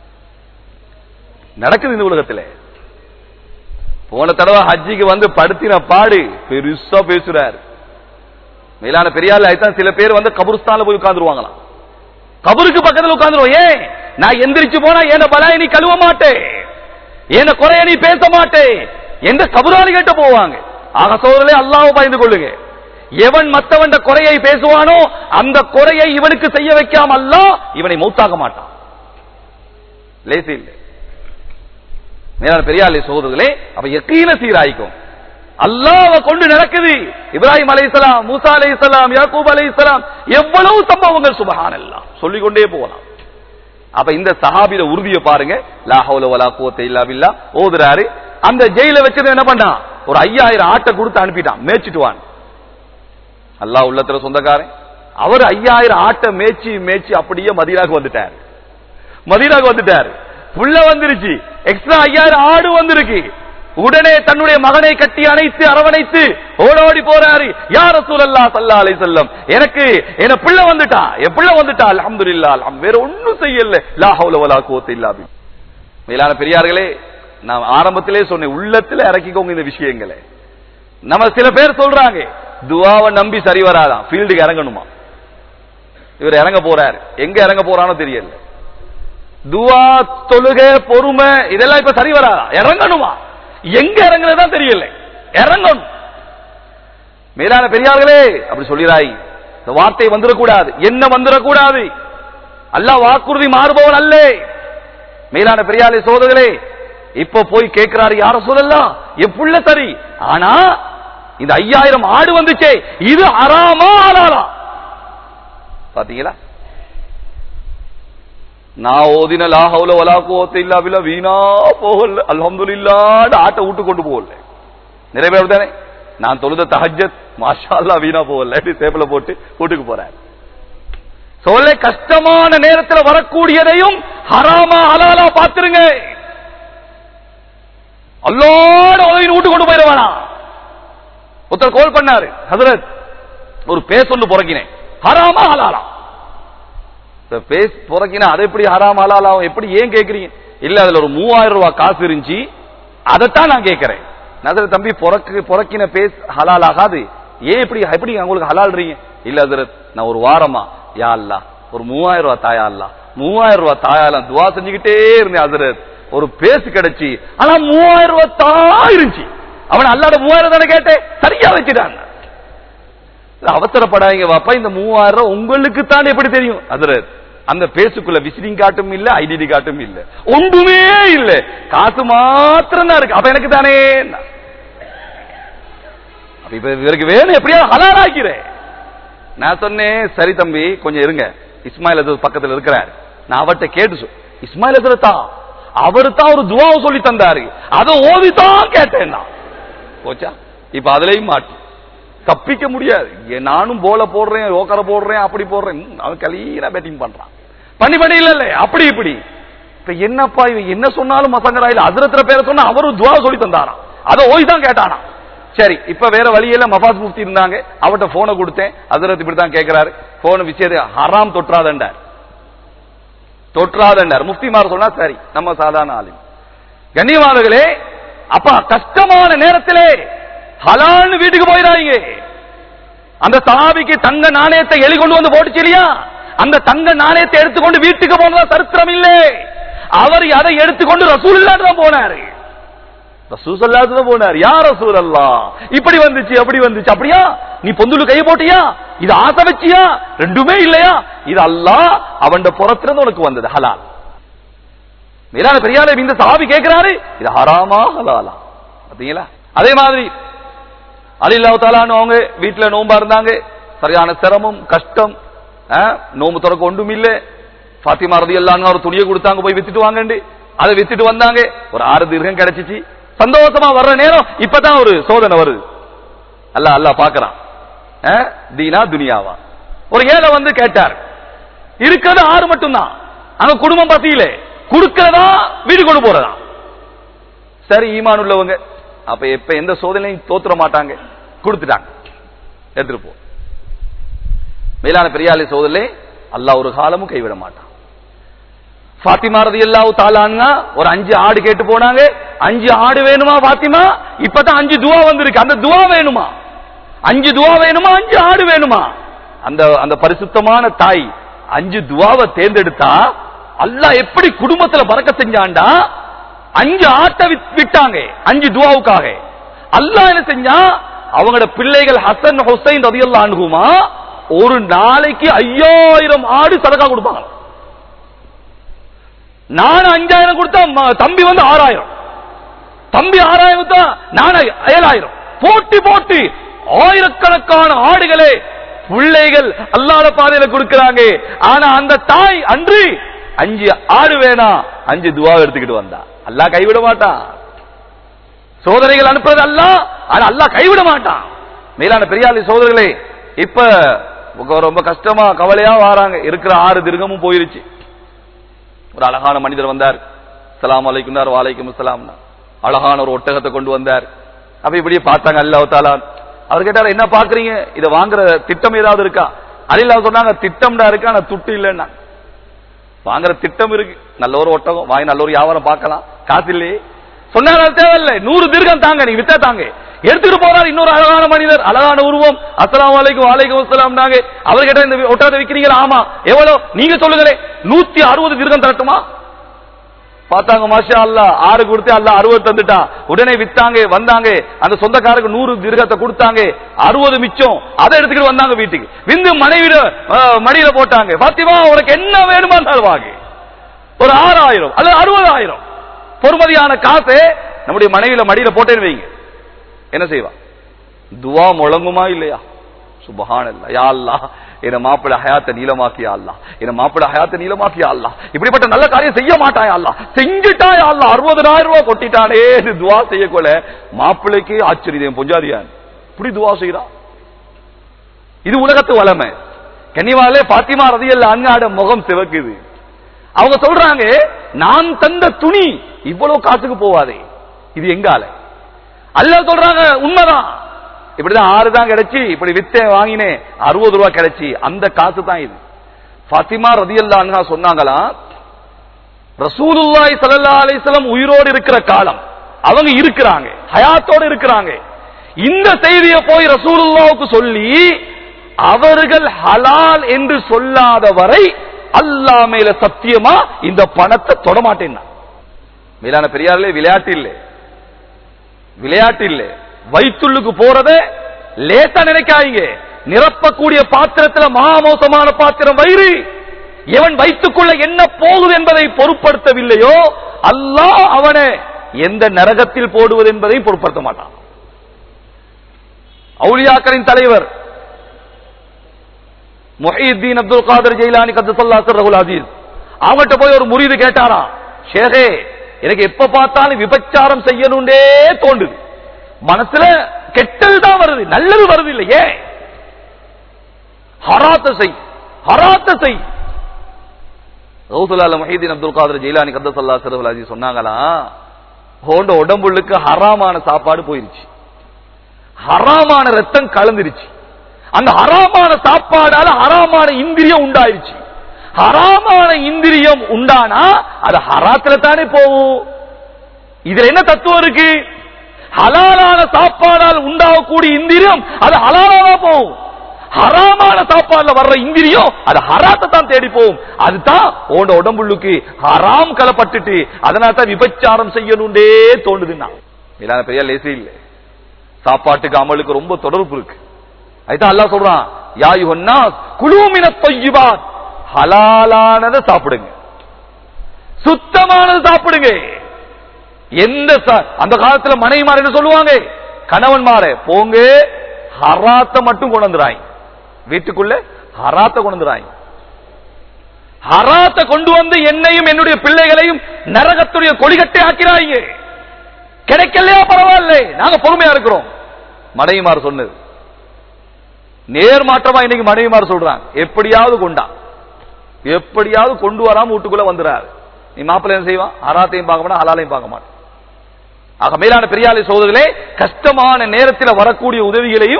நடக்குது இந்த உலகத்துல போன தடவை ஹஜ்ஜிக்கு வந்து படுத்தின பாடு பெருசா பேசுறாரு மேலான பெரியாள் ஆயித்தான் சில பேர் வந்து கபுருஸ்தான்ல போய் உட்கார்ந்துருவாங்களாம் கபருக்கு பக்கத்துல உட்கார்ந்துருவோம் ஏன் நான் எந்திரிச்சு போனா என்ன பலாய நீ கழுவ மாட்டேன் என்ன குறைய நீ பேச மாட்டே எந்த கபுராளி கேட்ட போவாங்க ஆக சோதரே அல்லாஹ் பயந்து கொள்ளுங்க எவன் மத்தவன் குறையை பேசுவானோ அந்த குறையை இவனுக்கு செய்ய வைக்காம அல்லாஹ் இவனை மௌத்தாக மாட்டான் லேசி இல்லை மேலான பெரியாளி சோதர்களே அப்ப எக்கீன சீராய்க்கும் அல்லாஹ் கொண்டு நடக்குது இப்ராஹிம் அலைஹிஸ்ஸலாம் மூசா அலைஹிஸ்ஸலாம் யாக்கூப் அலைஹிஸ்ஸலாம் எவ்வளவு சம்பவங்கள் சுபஹானல்லாஹ் சொல்லிக் கொண்டே போகலாம் அப்ப இந்த சஹாபில உறுதியை பாருங்க லா ஹவுல வலா குவத்த இல்லா பில்லா ஓதுறாரு அந்த ஜெயில வச்சது என்ன பண்ணான் ஒரு ஐயாயிரம் ஆட்டை கொடுத்து அனுப்பிட்டான் மேய்ச்சிட்டு வான் அல்லாஹ் உள்ளத்துல சொந்தக்காரன் அவர் ஐயாயிரம் ஆட்டை மேய்ச்சி மேய்ச்சி அப்படியே மதீனாக்கு வந்துட்டார் மதீனாக்கு வந்துட்டார் புள்ள வந்துருச்சு எக்ஸ்ட்ரா ஐயாயிரம் ஆடு வந்திருக்கு உடனே தன்னுடைய மகனை கட்டி அணைத்து அரவணைத்து ஓடோடி போறாரு யார் சூழல்லா சல்லா அலை செல்லம் எனக்கு என பிள்ளை வந்துட்டா என் பிள்ளை வந்துட்டா அல்ஹம்துலில்லாஹ் அல்ஹம் வேற ஒண்ணும் செய்யல லா ஹவுல வலா குவத்த இல்லா பில்லா மேலான பெரியார்களே நான் ஆரம்பத்திலே சொன்னேன் உள்ளத்துல இறக்கிக்கோங்க இந்த விஷயங்களை நம்ம சில பேர் சொல்றாங்க துவாவை நம்பி சரி வராதான் ஃபீல்டுக்கு இறங்கணுமா இவர் இறங்க போறாரு எங்க இறங்க போறானோ தெரியல துவா தொழுக பொறுமை இதெல்லாம் இப்ப சரி வராதா இறங்கணுமா எங்க இறங்குறதுதான் தெரியல இறங்கணும் மேலான பெரியார்களே அப்படி சொல்லிராய் இந்த வார்த்தை வந்துடக்கூடாது என்ன வந்துடக்கூடாது அல்லாஹ் வாக்குறுதி மாறுபவன் அல்ல மேலான பெரியாலே சோதர்களே இப்ப போய் கேட்கிறாரு யார சொல்லலாம் எப்புள்ள சரி ஆனா இந்த ஐயாயிரம் ஆடு வந்துச்சே இது அறாமா ஆளாளா பாத்தீங்களா நான் ஓதின லா ஹவுல வலா குவத்த இல்லா பில்லா வீணா போகல அல்ஹம்துலில்லாஹ் ஆட்டை விட்டு கொண்டு போகல நிறைய பேர் தானே நான் தொழுத தஹஜத் மாஷா அல்லாஹ் வீணா போகல சேப்பல போட்டு வீட்டுக்கு போறேன் சொல்ல கஷ்டமான நேரத்துல வரக்கூடியதையும் ஹராமா ஹலாலா பாத்துருங்க அல்லோட உதவி வீட்டு கொண்டு போயிடுவானா ஒருத்தர் கோல் பண்ணாரு ஹசரத் ஒரு பேர் சொல்லு புறக்கினேன் ஹராமா ஹலாலா இந்த பேஸ் புறக்கினா அது எப்படி ஹராம் ஹலால் ஆகும் எப்படி ஏன் கேக்குறீங்க இல்ல அதுல ஒரு மூவாயிரம் ரூபாய் காசு இருந்துச்சு அதைத்தான் நான் கேட்கிறேன் நசர தம்பி புறக்கு புறக்கின பேஸ் ஹலால் ஆகாது ஏன் இப்படி எப்படி உங்களுக்கு ஹலால்றீங்க இல்ல ஹசரத் நான் ஒரு வாரமா யா அல்லா ஒரு மூவாயிரம் ரூபாய் தாயா அல்லா மூவாயிரம் ரூபாய் தாயாலாம் துவா செஞ்சுக்கிட்டே இருந்தேன் ஹசரத் ஒரு பேஸ் கிடைச்சி ஆனா மூவாயிரம் ரூபாய் தான் இருந்துச்சு அவன் அல்லாட மூவாயிரம் தானே கேட்டேன் சரியா வச்சுட்டாங்க அவசரப்படாதீங்க வாப்பா இந்த மூவாயிரம் ரூபாய் உங்களுக்கு தான் எப்படி தெரியும் அதுல அந்த பேசுக்குள்ள விசிட்டிங் காட்டும் இல்ல ஐடென்டி காட்டும் இல்ல ஒன்றுமே இல்ல காசு மாத்திரம் தான் இருக்கு அப்ப எனக்கு தானே அப்ப இப்ப இவருக்கு வேணும் எப்படியா ஹலால் ஆக்கிறேன் நான் சொன்னேன் சரி தம்பி கொஞ்சம் இருங்க இஸ்மாயில் அசரத் பக்கத்துல இருக்கிறார் நான் அவர்கிட்ட கேட்டு சொல் இஸ்மாயில் அசரத்தா அவரு தான் ஒரு துவாவை சொல்லி தந்தாரு அதை ஓதித்தான் கேட்டேன் நான் போச்சா இப்ப அதுலயும் மாட்டு தப்பிக்க முடியாது ஏ, நானும் போல போடுறேன் யோக்கரை போடுறேன் அப்படி போடுறேன் ம், அவன் கலீரா பேட்டிங் பண்றான் பண்ணி பண்ணி இல்ல இல்ல அப்படி இப்படி இப்ப என்னப்பா இவன் என்ன சொன்னாலும் மசங்கரா இல்ல அதிரத்துல பேரை சொன்னா அவரும் துவா சொல்லி தந்தாராம் அதை ஓய் தான் கேட்டானா சரி இப்ப வேற வழியில மபாஸ் முஃப்தி இருந்தாங்க அவர்கிட்ட போனை கொடுத்தேன் அதிரத் இப்படி தான் கேட்கிறாரு போன் விஷயத்தை ஹராம் தொற்றாதண்டார் தொற்றாதண்டார் முஃப்திமார் சொன்னா சரி நம்ம சாதாரண ஆளுங்க கண்ணியமானவர்களே அப்பா கஷ்டமான நேரத்திலே ஹலால்னு வீட்டுக்கு போயிடாதீங்க அந்த சஹாபிக்கு தங்க நாணயத்தை எலி கொண்டு வந்து போட்டுச்சு இல்லையா அந்த தங்க நாணயத்தை எடுத்துக்கொண்டு வீட்டுக்கு போனதா சரித்திரம் இல்லை அவர் அதை எடுத்துக்கொண்டு ரசூல் தான் போனாரு ரசூல் தான் போனார் யார் ரசூல் அல்லா இப்படி வந்துச்சு அப்படி வந்துச்சு அப்படியா நீ பொந்துல கை போட்டியா இது ஆசை வச்சியா ரெண்டுமே இல்லையா இது அல்லாஹ் அவன் புறத்திலிருந்து உனக்கு வந்தது ஹலால் மேலான பெரியார இந்த சாவி கேட்கிறாரு இது ஹராமா ஹலாலா பாத்தீங்களா அதே மாதிரி அலில்லாஹ் தாலான்னு அவங்க வீட்டுல நோம்பா இருந்தாங்க சரியான சிரமம் கஷ்டம் ஆ, நோம்பு திறக்க ஒன்றும் இல்ல பாத்திமா ரதி எல்லாம் ஒரு துணியை கொடுத்தாங்க போய் வித்துட்டு வாங்கண்டு அதை வித்துட்டு வந்தாங்க ஒரு ஆறு தீர்க்கம் கிடைச்சிச்சு சந்தோஷமா வர்ற நேரம் இப்பதான் ஒரு சோதனை வருது அல்ல அல்ல பாக்குறான் ஆ, தீனா துனியாவா ஒரு ஏழை வந்து கேட்டார் இருக்கிறது ஆறு மட்டும்தான் அங்க குடும்பம் பசியில கொடுக்கிறதா வீடு கொண்டு போறதா சரி ஈமான் உள்ளவங்க அப்ப எப்ப எந்த சோதனையும் தோத்துற மாட்டாங்க கொடுத்துட்டாங்க எடுத்துட்டு போ மேலான பெரியாளி சோதரிலே அல்லாஹ் ஒரு காலமும் கைவிட மாட்டான் பாத்திமா ரதி அல்லாஹ் தாலாங்க ஒரு அஞ்சு ஆடு கேட்டு போனாங்க அஞ்சு ஆடு வேணுமா பாத்திமா இப்பதான் அஞ்சு துவா வந்திருக்கு அந்த துவா வேணுமா அஞ்சு துவா வேணுமா அஞ்சு ஆடு வேணுமா அந்த அந்த பரிசுத்தமான தாய் அஞ்சு துவாவை தேர்ந்தெடுத்தா அல்லாஹ் எப்படி குடும்பத்துல பறக்க செஞ்சான்டா அஞ்சு ஆட்டை வித்- விட்டாங்க அஞ்சு துவாவுக்காக அல்லாஹ் என்ன செஞ்சா அவங்களோட பிள்ளைகள் ஹசன் ஹுசைன் ரதியல்லா அணுகுமா ஒரு நாளைக்கு ஐயாயிரம் ஆடு சதக்கா கொடுப்பாங்க நான் அஞ்சாயிரம் கொடுத்தா ம- தம்பி வந்து ஆறாயிரம் தம்பி ஆறாயிரம் தான் நான் ஏழாயிரம் போட்டி போட்டி ஆயிரக்கணக்கான ஆடுகளே பிள்ளைகள் அல்லாத பாதையில கொடுக்கிறாங்க ஆனா அந்த தாய் அன்று அஞ்சு ஆடு வேணாம் அஞ்சு துவா எடுத்துக்கிட்டு வந்தா அல்லாஹ் கைவிட மாட்டான் சோதனைகள் அனுப்புறது அல்ல ஆனா அல்லாஹ் கைவிட மாட்டான் மேலான பெரியாளி சோதரிகளே இப்ப உங்க ரொம்ப கஷ்டமா கவலையா வாராங்க இருக்கிற ஆறு திருகமும் போயிருச்சு ஒரு அழகான மனிதர் வந்தார் சலாம் அலைக்கும் வாலைக்கும் சலாம் அழகான ஒரு ஒட்டகத்தை கொண்டு வந்தார் அப்ப இப்படியே பார்த்தாங்க அல்லாஹ் தாலா அவர் கேட்டாரு என்ன பாக்குறீங்க இதை வாங்குற திட்டம் ஏதாவது இருக்கா அலில்லா சொன்னாங்க திட்டம்டா இருக்கு ஆனா துட்டு இல்லைன்னா வாங்குற திட்டம் இருக்கு நல்ல ஒரு ஒட்டகம் வாங்கி நல்ல ஒரு வியாபாரம் பார்க்கலாம் காசு இல்லையே சொன்னாங்க அது தேவையில்லை நூறு தீர்க்கம் தாங்க நீங்க வித்தா தாங்க எடுத்துட்டு போறாரு இன்னொரு அழகான மனிதர் அழகான உருவம் அஸ்ஸலாமு அலைக்கும் வாலைக்கும் அஸ்ஸலாம் நாங்க அவர் கேட்டா இந்த ஒட்டகத்தை விக்கிறீங்களா ஆமா எவ்வளவு நீங்க சொல்லுங்களே நூத்தி அறுபது தீர்க்கம் தரட்டுமா பார்த்தாங்க மாஷா அல்லா ஆறு கொடுத்து அல்ல அறுபது தந்துட்டான் உடனே வித்தாங்க வந்தாங்க அந்த சொந்தக்காரருக்கு நூறு திருகத்தை கொடுத்தாங்க அறுபது மிச்சம் அதை எடுத்துக்கிட்டு வந்தாங்க வீட்டுக்கு விந்து மனைவிட அஹ், மடியில போட்டாங்க பாத்திமா உனக்கு என்ன வேணுமா வாங்க ஒரு ஆறாயிரம் அல்லது அறுபதாயிரம் பொறுமதியான காசு நம்முடைய மனைவியில மடியில போட்டேன்னு வைங்க என்ன செய்வா துவா முழங்குமா இல்லையா சுபஹானல்லாஹ் யா அல்லாஹ் என் மாப்பிள ஹயாத்தை நீளமாக்கியா அல்லா என் மாப்பிள ஹயாத்தை நீளமாக்கியா அல்லா இப்படிப்பட்ட நல்ல காரியம் செய்ய மாட்டாயா அல்லா செஞ்சுட்டா யா அல்லா அறுபதாயிரம் ரூபாய் கொட்டிட்டானே இது துவா செய்யக்கொள்ள மாப்பிள்ளைக்கு ஆச்சரியம் பொஞ்சாதியான் இப்படி துவா செய்யறான் இது உலகத்து வளமை கன்னிவாலே பாத்திமா ரதியல்ல அங்காட முகம் சிவக்குது அவங்க சொல்றாங்க நான் தந்த துணி இவ்வளவு காசுக்கு போவாதே இது எங்கால அல்ல சொல்றாங்க உண்மைதான் இப்படிதான் ஆறு தான் கிடைச்சி இப்படி வித்த வாங்கினேன் அறுபது ரூபாய் கிடைச்சி அந்த காசு தான் இது பாத்திமா ரதியல்லா அன்ஹா சொன்னாங்களா ரசூலுல்லாஹி ஸல்லல்லாஹு அலைஹி வஸல்லம் உயிரோடு இருக்கிற காலம் அவங்க இருக்கிறாங்க ஹயாத்தோடு இருக்கிறாங்க இந்த செய்தியை போய் ரசூலுல்லாவுக்கு சொல்லி அவர்கள் ஹலால் என்று சொல்லாத வரை அல்லாஹ் மேல சத்தியமா இந்த பணத்தை தொடமாட்டேன் மேலான பெரியார்களே விளையாட்டு இல்லை விளையாட்டு இல்லை வயிற்றுள்ளுக்கு போறதே லேசா நினைக்காதீங்க நிரப்பக்கூடிய பாத்திரத்துல மகாமோசமான பாத்திரம் வயிறு எவன் வைத்துக்கொள்ள என்ன போகுது என்பதை பொருட்படுத்தவில்லையோ அல்லாஹ் அவனை எந்த நரகத்தில் போடுவது என்பதையும் பொருட்படுத்த மாட்டான் அவுலியாக்களின் தலைவர் முஹீத்தீன் அப்துல் காதர் ஜெயிலானி கத்துசல்லாசர் ரகுல் அசீஸ் அவங்ககிட்ட போய் ஒரு முறிது கேட்டாராம் ஷேகே எனக்கு எப்ப பார்த்தாலும் விபச்சாரம் செய்யணும்டே தோண்டுது மனசுல கெட்டது தான் வருது நல்லது வருது இல்லையே ஹராத்த செய் ஹராத்த செய் ரவுசுல்லால முஹீதீன் அப்துல் காதர் ஜெயிலானி கத்தசல்லா ரகுல் அசீஸ் சொன்னாங்களா ஹோண்ட உடம்புள்ளுக்கு ஹராமான சாப்பாடு போயிருச்சு ஹராமான ரத்தம் கலந்துருச்சு அந்த ஹராமான சாப்பாடால ஹராமான இந்திரியம் உண்டாயிருச்சு ஹராமான இந்திரியம் உண்டானா அது ஹராத்துல தானே போகும் இதுல என்ன தத்துவம் இருக்கு ஹலாலான சாப்பாடால் உண்டாகக்கூடிய இந்திரியம் அது ஹலாலானா போகும் ஹராமான சாப்பாடுல வர்ற இந்திரியம் அது ஹராத்தை தான் தேடி போகும் அதுதான் உன்னோட உடம்புள்ளுக்கு ஹராம் கலப்பட்டுட்டு அதனால தான் விபச்சாரம் செய்யணும்டே தோணுதுன்னா இல்லாத பெரிய லேசி இல்லை சாப்பாட்டுக்கு அமலுக்கு ரொம்ப தொடர்பு இருக்கு அதுதான் அல்லாஹ் சொல்றான் யாயு குழுமின தொய்யுபாத் ஹலாலானதை சாப்பிடுங்க சுத்தமானது சாப்பிடுங்க எந்த ச- அந்த காலத்துல மனைவிமார் என்ன சொல்லுவாங்க கணவன்மார போங்க ஹராத்த மட்டும் கொண்டு வந்துறாங்க வீட்டுக்குள்ள ஹராத்த கொண்டு வந்துறாங்க ஹராத்த கொண்டு வந்து என்னையும் என்னுடைய பிள்ளைகளையும் நரகத்துடைய கொடிகட்டை ஆக்கிறாங்க கிடைக்கலையா பரவாயில்ல நாங்க பொறுமையா இருக்கிறோம் மனைவிமார் சொன்னது நேர்மாற்றமா இன்னைக்கு மனைவிமார் சொல்றாங்க எப்படியாவது கொண்டா எப்படியாவது கொண்டு வராம வீட்டுக்குள்ள வந்துறாரு நீ மாப்பிள்ளை என்ன செய்வான் ஹராத்தையும் பார்க்க மாட்டான் ஹலாலையும் பார்க்க மாட்டான் ஆக மேலான பெரியாலை சோதர்களே கஷ்டமான நேரத்தில் வரக்கூடிய உதவிகளையும்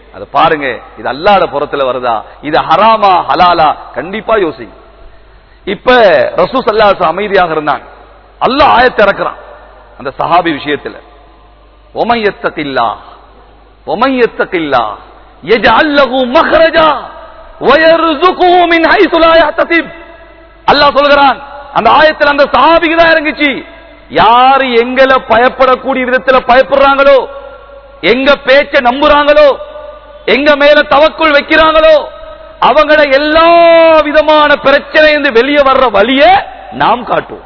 அது பாருங்க இது அல்லாத புறத்துல வருதா இது ஹராமா ஹலாலா கண்டிப்பா யோசிங்க இப்ப ரசூ சல்லாஸ் அமைதியாக இருந்தாங்க அல்லாஹ் ஆயத்தை இறக்குறான் அந்த சஹாபி விஷயத்துல ஒமையத்தகில்லா ஒமையத்தகில்லா يجعل له مخرجا ويرزقه من حيث لا يحتسب அல்லாஹ் சொல்கிறான் அந்த ஆயத்தில் அந்த சஹாபிக்கு தான் இறங்குச்சு யாரு எங்களை பயப்படக்கூடிய விதத்துல பயப்படுறாங்களோ எங்க பேச்ச நம்புறாங்களோ எங்க மேல தவக்குள் வைக்கிறாங்களோ அவங்கள எல்லா விதமான பிரச்சனை வெளியே வர்ற வழிய நாம் காட்டுவோம்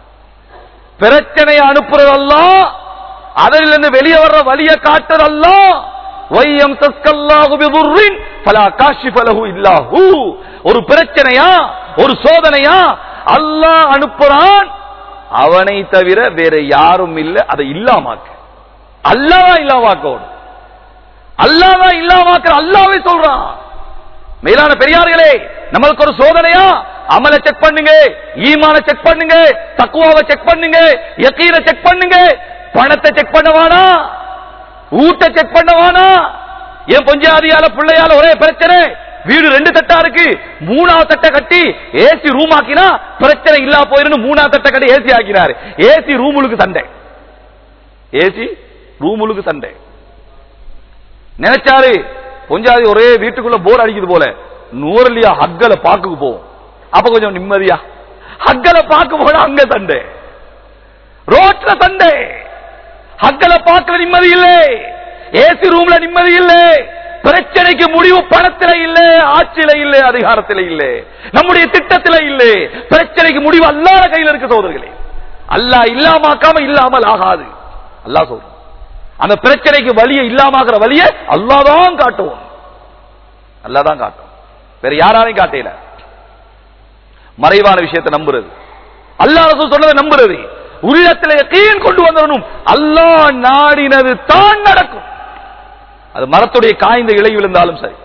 பிரச்சனையை அனுப்புறதெல்லாம் அதிலிருந்து வெளியே வர்ற வழியை காட்டுறதெல்லாம் வையம் தஸ்கல்லாஹு பிதுர்ரின் ஃபலா காஷிஃப லஹு இல்லாஹு ஒரு பிரச்சனையா ஒரு சோதனையா அல்லாஹ் அனுப்புறான் அவனை தவிர வேற யாரும் இல்ல அதை இல்லாமாக்க அல்லாஹ் இல்லாமாக்கணும் அல்லாஹ் இல்லாமாக்க அல்லாவே சொல்றான் மேலான பெரியார்களே நம்மளுக்கு ஒரு சோதனையா அமல செக் பண்ணுங்க ஈமான செக் பண்ணுங்க தக்குவாவை செக் பண்ணுங்க யக்கீன செக் பண்ணுங்க பணத்தை செக் பண்ணவானா ஊட்ட செக் பண்ணவானா என் பொஞ்சாதியால பிள்ளையால ஒரே பிரச்சனை வீடு ரெண்டு தட்டா இருக்கு மூணாவது தட்டை கட்டி ஏசி ரூம் ஆக்கினா பிரச்சனை இல்லா போயிருந்து மூணாவது தட்டை கட்டி ஏசி ஆக்கினாரு ஏசி ரூமுளுக்கு சண்டை ஏசி ரூமுளுக்கு சண்டை நினைச்சாரு பொஞ்சாதி ஒரே வீட்டுக்குள்ள போர் அடிக்குது போல நூறலியா ஹக்கல பாக்குக்கு போவோம் அப்ப கொஞ்சம் நிம்மதியா ஹக்கல பாக்கு போனா அங்க சண்டை ரோட்ல சண்டை ஹக்கல பாக்குற நிம்மதி இல்லை ஏசி ரூம்ல நிம்மதி இல்லை பிரச்சனைக்கு முடிவு பணத்தில இல்ல ஆட்சியில இல்ல அதிகாரத்தில இல்ல நம்முடைய திட்டத்தில இல்ல பிரச்சனைக்கு முடிவு அல்லாத கையில் இருக்கு சோதர்களே அல்லாஹ் இல்லாமாக்காம இல்லாமல் ஆகாது அல்லாஹ் சொல்ற அந்த பிரச்சனைக்கு வழியை இல்லாமக்கிற வழியை அல்லாதான் காட்டுவோம் அல்லாதான் காட்டும் வேற யாராலையும் காட்டல மறைவான விஷயத்தை நம்புறது அல்லாஹ் சொன்னதை நம்புறது உள்ளத்துல யக்கீன் கொண்டு வந்துடணும் அல்லாஹ் நாடினது தான் நடக்கும் அது மரத்துடைய காய்ந்த இலை விழுந்தாலும் சரி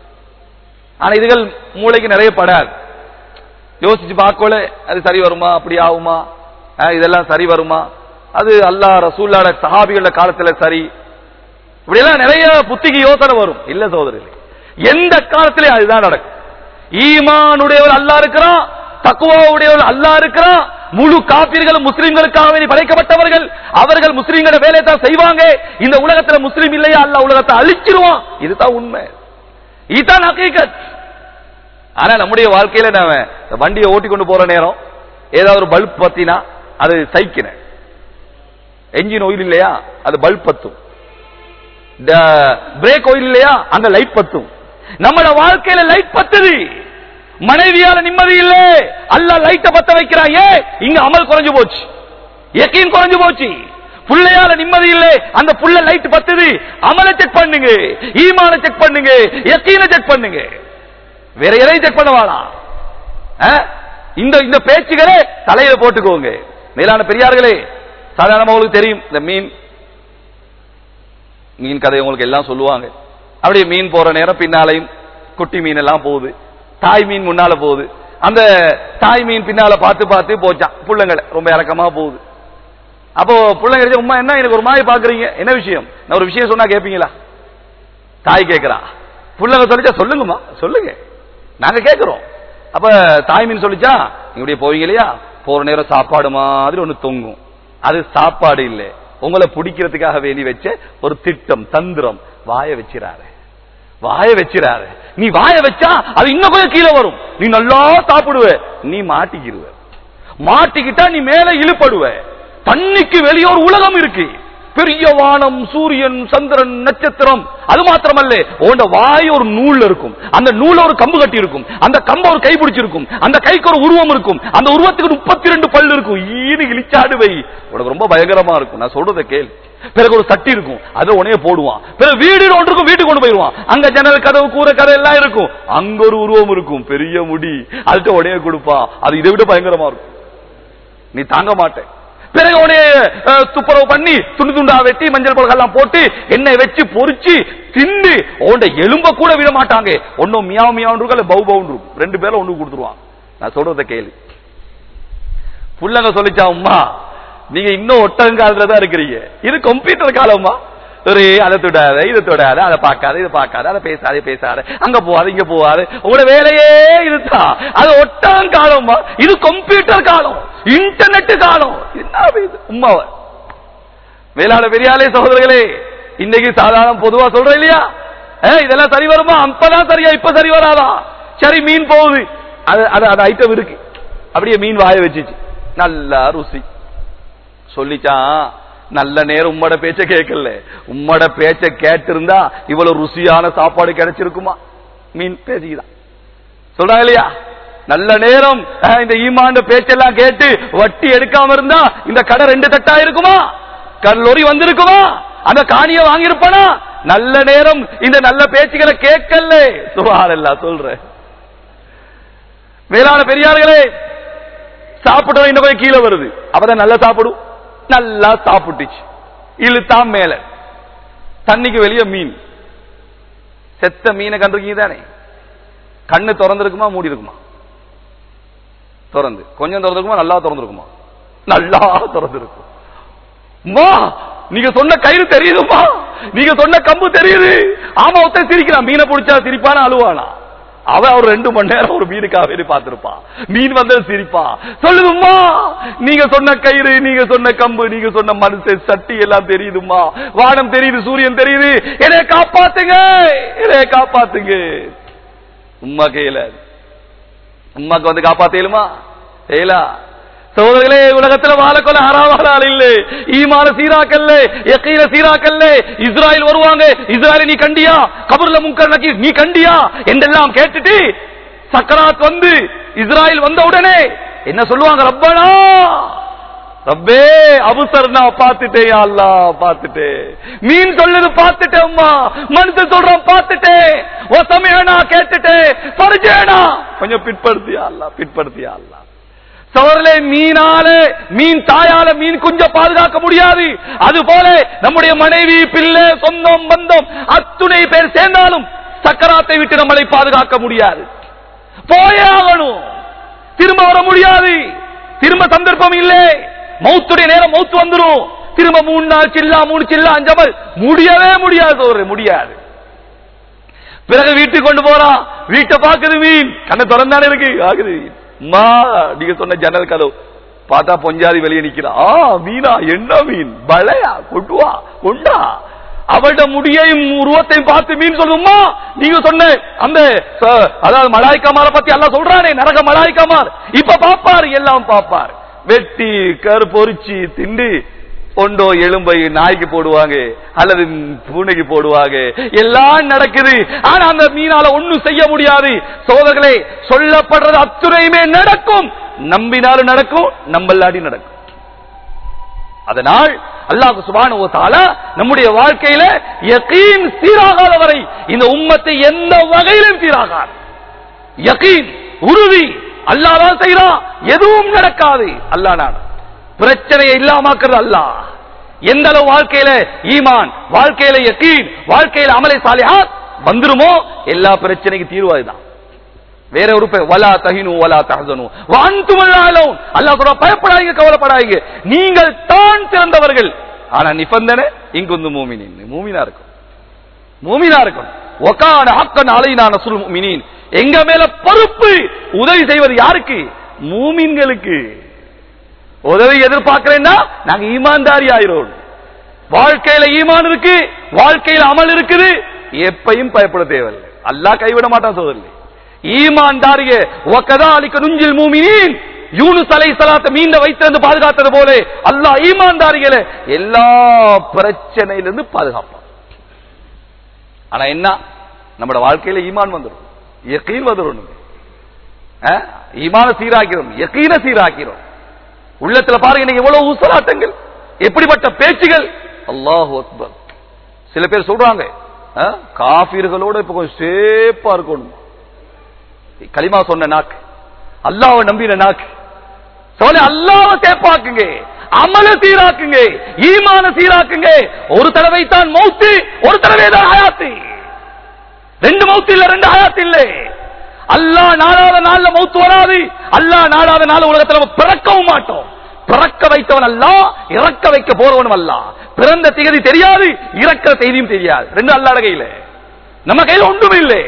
ஆனா இதுகள் மூளைக்கு நிறைய படாது யோசிச்சு பார்க்கல அது சரி வருமா அப்படி ஆகுமா அஹ் இதெல்லாம் சரி வருமா அது அல்லாஹ் ரசூல்லாட சஹாபிகள காலத்துல சரி இப்படி எல்லாம் நிறைய புத்திக்கு யோசனை வரும் இல்ல சோதரில் எந்த காலத்திலே அதுதான் நடக்கும் ஈமானுடையவர் அல்லா இருக்கிறான் தக்குவாவுடையவர் அல்லா இருக்கிறான் முழு காப்பீர்களும் முஸ்லிம்களுக்காக வேண்டி படைக்கப்பட்டவர்கள் அவர்கள் முஸ்லிம்கள வேலையை தான் செய்வாங்க இந்த உலகத்துல முஸ்லீம் இல்லையா அல்ல உலகத்தை அழிச்சிருவான் இதுதான் உண்மை இதுதான் ஹக்கீகத் ஆனா நம்முடைய வாழ்க்கையில நாம இந்த வண்டியை ஓட்டி கொண்டு போற நேரம் ஏதாவது ஒரு பல்ப் பத்தினா அது சைக்கின என்ஜின் ஆயில் இல்லையா அது பல்ப் பத்தும் பிரேக் ஆயில் இல்லையா அங்க லைட் பத்தும் நம்மளோட வாழ்க்கையில லைட் பத்துது மனைவியால நிம்மதி இல்ல அல்ல லைட்ட பத்த வைக்கிறான் ஏன் இங்க அமல் குறைஞ்சு போச்சு எக்கையும் குறைஞ்சு போச்சு புள்ளையால நிம்மதி இல்ல அந்த புள்ள லைட் பத்துது அமலை செக் பண்ணுங்க ஈமான செக் பண்ணுங்க எக்கீன செக் பண்ணுங்க வேற எதையும் செக் பண்ண வேணாம் அஹ்? இந்த இந்த பேச்சுகளே தலையில போட்டுக்கோங்க மேலான பெரியார்களே சாதாரணமா உங்களுக்கு தெரியும் இந்த மீன் மீன் கதை உங்களுக்கு எல்லாம் சொல்லுவாங்க அப்படியே மீன் போற நேரம் பின்னாலையும் குட்டி மீன் எல்லாம் போகுது தாய் மீன் முன்னால போகுது அந்த தாய் மீன் பின்னால பார்த்து பார்த்து போச்சான் புள்ளங்களை ரொம்ப இறக்கமா போகுது அப்போ பிள்ளைங்க உமா என்ன எனக்கு ஒரு மாதிரி பாக்குறீங்க என்ன விஷயம் நான் ஒரு விஷயம் சொன்னா கேட்பீங்களா தாய் கேட்கிறா புள்ளங்க சொல்லிச்சா சொல்லுங்கம்மா சொல்லுங்க நாங்க கேட்கிறோம் அப்ப தாய் மீன் சொல்லிச்சா நீங்க இப்படியே போவீங்க இல்லையா போற நேரம் சாப்பாடு மாதிரி ஒண்ணு தொங்கும் அது சாப்பாடு இல்லை உங்களை பிடிக்கிறதுக்காக வேண்டி வச்ச ஒரு திட்டம் தந்திரம் வாய வச்சிராரு வாய வச்சிராரு நீ வாய வச்சா அது இன்னும் கொஞ்சம் கீழே வரும் நீ நல்லா சாப்பிடுவ நீ மாட்டிக்கிடுவ மாட்டிக்கிட்டா நீ மேல இழுப்படுவ தண்ணிக்கு வெளியே ஒரு உலகம் இருக்கு பெரிய வானம் சூரியன் சந்திரன் நட்சத்திரம் அது மாத்திரமல்ல உண்ட வாய் ஒரு நூல் இருக்கும் அந்த நூல ஒரு கம்பு கட்டி இருக்கும் அந்த கம்ப ஒரு கை பிடிச்சிருக்கும் அந்த கைக்கு ஒரு உருவம் இருக்கும் அந்த உருவத்துக்கு முப்பத்தி ரெண்டு பல்லு இருக்கும் ஈடு இழிச்சாடு வை உனக்கு ரொம்ப பயங்கரமா இருக்கும் நான் சொல்றதை கேள் பிறகு ஒரு சட்டி இருக்கும் அதை உடனே போடுவான் பிறகு வீடு ஒன்று இருக்கும் வீட்டுக்கு கொண்டு போயிடுவான் அங்க ஜன்னல் கதவு கூரை கதை எல்லாம் இருக்கும் அங்க ஒரு உருவம் இருக்கும் பெரிய முடி அதுக்கு உடனே கொடுப்பான் அது இதை விட பயங்கரமா இருக்கும் நீ தாங்க மாட்டேன் பிறகு உடனே அஹ், துப்புரவு பண்ணி துண்டு துண்டா வெட்டி மஞ்சள் பொருட்கள் போட்டு எண்ணெய் வச்சு பொரிச்சு தின்னு உன்ட எலும்ப கூட விட மாட்டாங்க ஒன்னும் மியாவ் மியாவும் இருக்கும் இல்ல பவு பவுன் இருக்கும் ரெண்டு பேரும் ஒண்ணு கொடுத்துருவான் நான் சொல்றத கேளு புள்ளங்க சொல்லிச்சா அம்மா நீங்க இன்னும் ஒட்டகம் காலத்துல தான் இருக்கிறீங்க இது கம்ப்யூட்டர் காலம்மா ஒரே அதை தொடாத இதை தொடாத அதை பார்க்காத இதை பார்க்காத அதை பேசாத இதை பேசாத அங்க போகாத இங்க போகாது உங்களோட வேலையே இதுதான் அது ஒட்டான் காலம்மா இது கம்ப்யூட்டர் காலம் இன்டர்நெட் காலம் என்ன இது உம்மாவ வேளாண் பெரியாலே சகோதரர்களே இன்னைக்கு சாதாரண பொதுவா சொல்றேன் இல்லையா ஏ, இதெல்லாம் சரி வருமா அப்பதான் சரியா இப்ப சரி வராதா சரி மீன் போகுது அது அது அது ஐட்டம் இருக்கு அப்படியே மீன் வாய வச்சுச்சு நல்லா ருசி சொல்லிச்சான் நல்ல நேரம் உம்மோட பேச்ச கேட்கல உம்மோட பேச்ச கேட்டிருந்தா இவ்வளவு ருசியான சாப்பாடு கிடைச்சிருக்குமா மீன் பேசிக்குதான் சொல்றாங்க இல்லையா நல்ல நேரம் அஹ், இந்த ஈமாண்ட பேச்செல்லாம் கேட்டு வட்டி எடுக்காம இருந்தா இந்த கடை ரெண்டு தட்டா இருக்குமா லொரி வந்திருக்குமா அந்த காணிய வாங்கியிருப்பானா நல்ல நேரம் இந்த நல்ல பேச்சுகளை கேட்கல சுபாரல்லா சொல்றேன் மேலான பெரியார்களே சாப்பிட்டவன் இன்னும் கொஞ்சம் கீழே வருது அப்பதான் நல்லா சாப்பிடும் நல்லா சாப்பிட்டுச்சு இழுத்தான் மேல தண்ணிக்கு வெளியே மீன் செத்த மீனை கண்டிருக்கீங்க தானே கண்ணு திறந்திருக்குமா மூடி இருக்குமா திறந்து கொஞ்சம் திறந்திருக்குமா நல்லா திறந்திருக்குமா நல்லா திறந்திருக்கும் அம்மா நீங்க சொன்ன கயிறு தெரியுதுமா நீங்க சொன்ன கம்பு தெரியுது ஆமா ஒருத்தன் சிரிக்கிறான் மீனை பிடிச்சா சிரிப்பானா அழுவானா அவன் ஒரு ரெண்டு மணி நேரம் ஒரு மீனுக்காக வேண்டி பார்த்திருப்பான் மீன் வந்து சிரிப்பா சொல்லுதும்மா நீங்க சொன்ன கயிறு நீங்க சொன்ன கம்பு நீங்க சொன்ன மனுஷன் சட்டி எல்லாம் தெரியுதும்மா வானம் தெரியுது சூரியன் தெரியுது என்னைய காப்பாத்துங்க என்னைய காப்பாத்துங்க உம்மா கையில உம்மாக்கு வந்து காப்பாத்தேலுமா ஏலா சகோதரர்களே உலகத்துல வாழக்கொள்ள ஹராவாளால் இல்லை ஈமான சீராக்கல்ல எக்கையில சீராக்கல்ல இஸ்ராயல் வருவாங்க இஸ்ராயலை நீ கண்டியா கபர்ல முங்கர் நக்கி நீ கண்டியா என்றெல்லாம் கேட்டுட்டு சக்கராத் வந்து இஸ்ராயல் வந்த உடனே என்ன சொல்லுவாங்க ரப்பனா ரப்பே அபுசர்னா பார்த்துட்டேன் அல்லா பார்த்துட்டேன் மீன் சொல்லுது பார்த்துட்டேன் அம்மா மனுஷன் சொல்றான் பார்த்துட்டேன் ஒசமையனா கேட்டுட்டேன் பரிஜேனா கொஞ்சம் பிற்படுத்தியா அல்லா பிற்படுத்தியா அல்லா சவர்களே மீனால மீன் தாயால மீன் குஞ்ச பாதுகாக்க முடியாது அது போல நம்முடைய மனைவி பிள்ளை சொந்தம் பந்தம் அத்துணை பேர் சேர்ந்தாலும் சக்கராத்தை விட்டு நம்மளை பாதுகாக்க முடியாது போயே ஆகணும் திரும்ப வர முடியாது திரும்ப சந்தர்ப்பம் இல்லை மௌத்துடைய நேரம் மௌத்து வந்துரும் திரும்ப மூணு நாள் சில்லா மூணு சில்லா அஞ்சமல் முடியவே முடியாது சோறு முடியாது பிறகு வீட்டுக்கு கொண்டு போறான் வீட்டை பாக்குது மீன் கண்ணை திறந்தானே இருக்கு ஆகுது அம்மா நீங்க சொன்ன ஜன்னல் கதவு பார்த்தா பொஞ்சாதி வெளியே நிக்கிறா ஆ மீனா என்ன மீன் பழையா கொட்டுவா கொண்டா அவள்ட முடியையும் உருவத்தையும் பார்த்து மீன் சொல்லுமா நீங்க சொன்ன அந்த ச- அதாவது மலாய்க்காமார பத்தி எல்லாம் சொல்றானே நரக மலாய்க்காமார் இப்ப பாப்பாரு எல்லாம் பாப்பார் வெட்டி கரு பொறிச்சு திண்டு ஒண்டோ எலும்பை நாய்க்கு போடுவாங்க அல்லது பூனைக்கு போடுவாங்க எல்லாம் நடக்குது ஆனா அந்த மீனால ஒண்ணும் செய்ய முடியாது சோதர்களே சொல்லப்படுறது அத்துணையுமே நடக்கும் நம்பினாலும் நடக்கும் நம்பல்லாடி நடக்கும் அதனால் அல்லாஹ் சுபானு தால நம்முடைய வாழ்க்கையில யகீன் சீராகாத வரை இந்த உம்மத்தை எந்த வகையிலும் சீராகாது யகீன் உறுதி அல்லாஹ் தான் செய்யறான் எதுவும் நடக்காது அல்லாஹ் நான் பிரச்சனையை இல்லாமக்கிறது அல்லாஹ் எந்த அளவு வாழ்க்கையில ஈமான் வாழ்க்கையில யகீன் வாழ்க்கையில அமலை சாலிஹாத் வந்துருமோ எல்லா பிரச்சனைக்கு தீர்வு அதுதான் வேற ஒரு பெயர் வலா தஹினு வலா தஹசனு வான்தும் அல்லாஹ் அல்லாஹ் சொல்ற பயப்படாதீங்க கவலைப்படாதீங்க நீங்கள் தான் சிறந்தவர்கள் ஆனா நிபந்தனை இங்குந்து மூமினின் மூமினா இருக்கும் மூமினா இருக்கும் ஒகான ஹக்கன் அலைனா நசுல் மூமினின் எங்க மேல பொறுப்பு உதவி செய்வது யாருக்கு மூமின்களுக்கு உதவி எதிர்பார்க்கிறேன்னா நாங்க ஈமான்தாரி ஆயிரோம் வாழ்க்கையில ஈமான் இருக்கு வாழ்க்கையில அமல் இருக்குது எப்பையும் பயப்பட தேவையில்லை அல்லாஹ் கைவிட மாட்டான் சோதரில்லை ஈமான்தாரிய ஒக்கதா அளிக்க நுஞ்சில் மூமினின் யூனுஸ் அலை சலாத்த மீண்ட வைத்திருந்து பாதுகாத்தது போல அல்லாஹ் ஈமான்தாரிகளை எல்லா பிரச்சனையிலிருந்து பாதுகாப்பான் ஆனா என்ன நம்மட வாழ்க்கையில ஈமான் வந்துடும் யக்கீன் வந்துடும் அஹ், ஈமான சீராக்கிறோம் யக்கீன சீராக்கிறோம் உள்ளத்துல பாருங்க இன்னைக்கு எவ்வளவு உசலாட்டங்கள் எப்படிப்பட்ட பேச்சுகள் அல்லாஹ் அக்பர் சில பேர் சொல்றாங்க அஹ், காஃபிர்களோட இப்ப கொஞ்சம் சேப்பா இருக்கணும் களிமா சொன்ன நாக்கு அல்லாஹ்வை நம்பின நாக்கு சோழ அல்லாஹ் சேப்பாக்குங்க அமல சீராக்குங்க ஈமான சீராக்குங்க ஒரு தடவை தான் மௌத்து ஒரு தடவை தான் ஹயாத்து ரெண்டு மௌத்து இல்ல ரெண்டு ஹயாத்து இல்ல அல்லாஹ் நாடாத நாள்ல மௌத்து வராது அல்லாஹ் நாடாத நாள் உலகத்துல நம்ம பிறக்கவும் மாட்டோம் பிறக்க வைத்தவன் அல்ல இறக்க வைக்க போறவனும் அல்ல பிறந்த திகதி தெரியாது இறக்கிற செய்தியும் தெரியாது ரெண்டு அல்லாட கையில நம்ம கையில ஒன்றும் இல்லை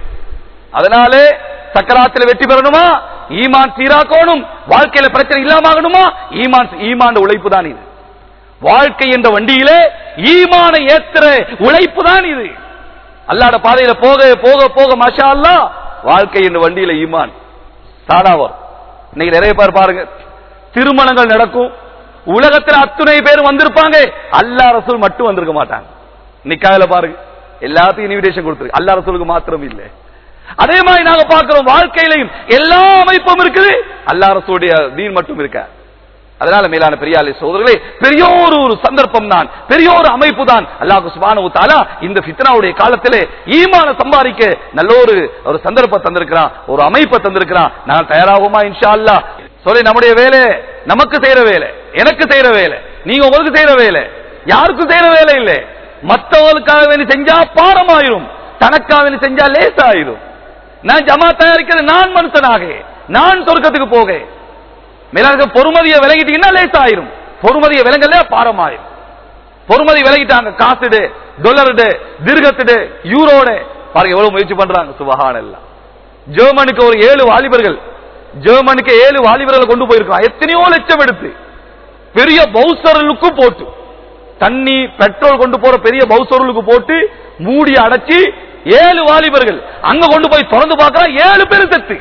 அதனாலே சக்கராத்தில் வெற்றி பெறணுமா ஈமான் சீராக்கணும் வாழ்க்கையில பிரச்சனை இல்லாம ஆகணுமா ஈமான் ஈமான் உழைப்பு தான் இது வாழ்க்கை என்ற வண்டியிலே ஈமான ஏத்துற உழைப்பு தான் இது அல்லாட பாதையில போக போக போக மஷா அல்லா வாழ்க்கை என்ற வண்டியில ஈமான் தானா வரும் இன்னைக்கு நிறைய பேர் பாருங்க திருமணங்கள் நடக்கும் உலகத்தில் அத்துணை பேர் வந்திருப்பாங்க அல்லா ரசூல் மட்டும் வந்திருக்க மாட்டாங்க நிக்காயில பாருங்க எல்லாத்தையும் இன்விடேஷன் கொடுத்துருக்கு அல்லா ரசூலுக்கு மாத்திரம் இல்லை அதே மாதிரி நாங்க பார்க்கிறோம் வாழ்க்கையிலையும் எல்லா அமைப்பும் இருக்குது அல்லா ரசூடைய தீன் மட்டும் இருக்க அதனால மேலான பெரியாலை சோதர்களே பெரிய ஒரு ஒரு சந்தர்ப்பம் தான் பெரிய ஒரு அமைப்பு தான் அல்லாஹு சுபானு தாலா இந்த ஃபித்னாவுடைய காலத்திலே ஈமான சம்பாதிக்க நல்ல ஒரு ஒரு சந்தர்ப்பம் தந்திருக்கிறான் ஒரு அமைப்பை தந்திருக்கிறான் நான் தயாராகுமா இன்ஷா அல்லா சொல்லி நம்முடைய வேலை நமக்கு செய்யற வேலை எனக்கு செய்யற வேலை நீங்க உங்களுக்கு செய்யற வேலை யாருக்கும் செய்யற வேலை இல்லை மற்றவர்களுக்காக வேண்டி செஞ்சா பாரமாயிரும் தனக்காக வேண்டி செஞ்சா லேசாயிரும் நான் ஜமா தயாரிக்கிறது நான் மனுஷனாக நான் சொர்க்கத்துக்கு போக மேலாக பொறுமதியை விலகிட்டீங்கன்னா லேசாயிரும் பொறுமதியை விலங்கல பாரமாயிரும் பொறுமதி விலகிட்டாங்க காசுடு டொலருடு திருகத்துடு யூரோடு பாருங்க எவ்வளவு முயற்சி பண்றாங்க சுபஹான் எல்லாம் ஜெர்மனுக்கு ஒரு ஏழு வாலிபர்கள் ஜெர்மனுக்கு ஏழு வாலிபர்களை கொண்டு போயிருக்கான் எத்தனையோ லட்சம் எடுத்து பெரிய பௌசர்களுக்கு போட்டு தண்ணி பெட்ரோல் கொண்டு போற பெரிய பௌசர்களுக்கு போட்டு மூடி அடைச்சி ஏழு வாலிபர்கள் அங்க கொண்டு போய் திறந்து பார்க்கறா ஏழு பேரும் செத்து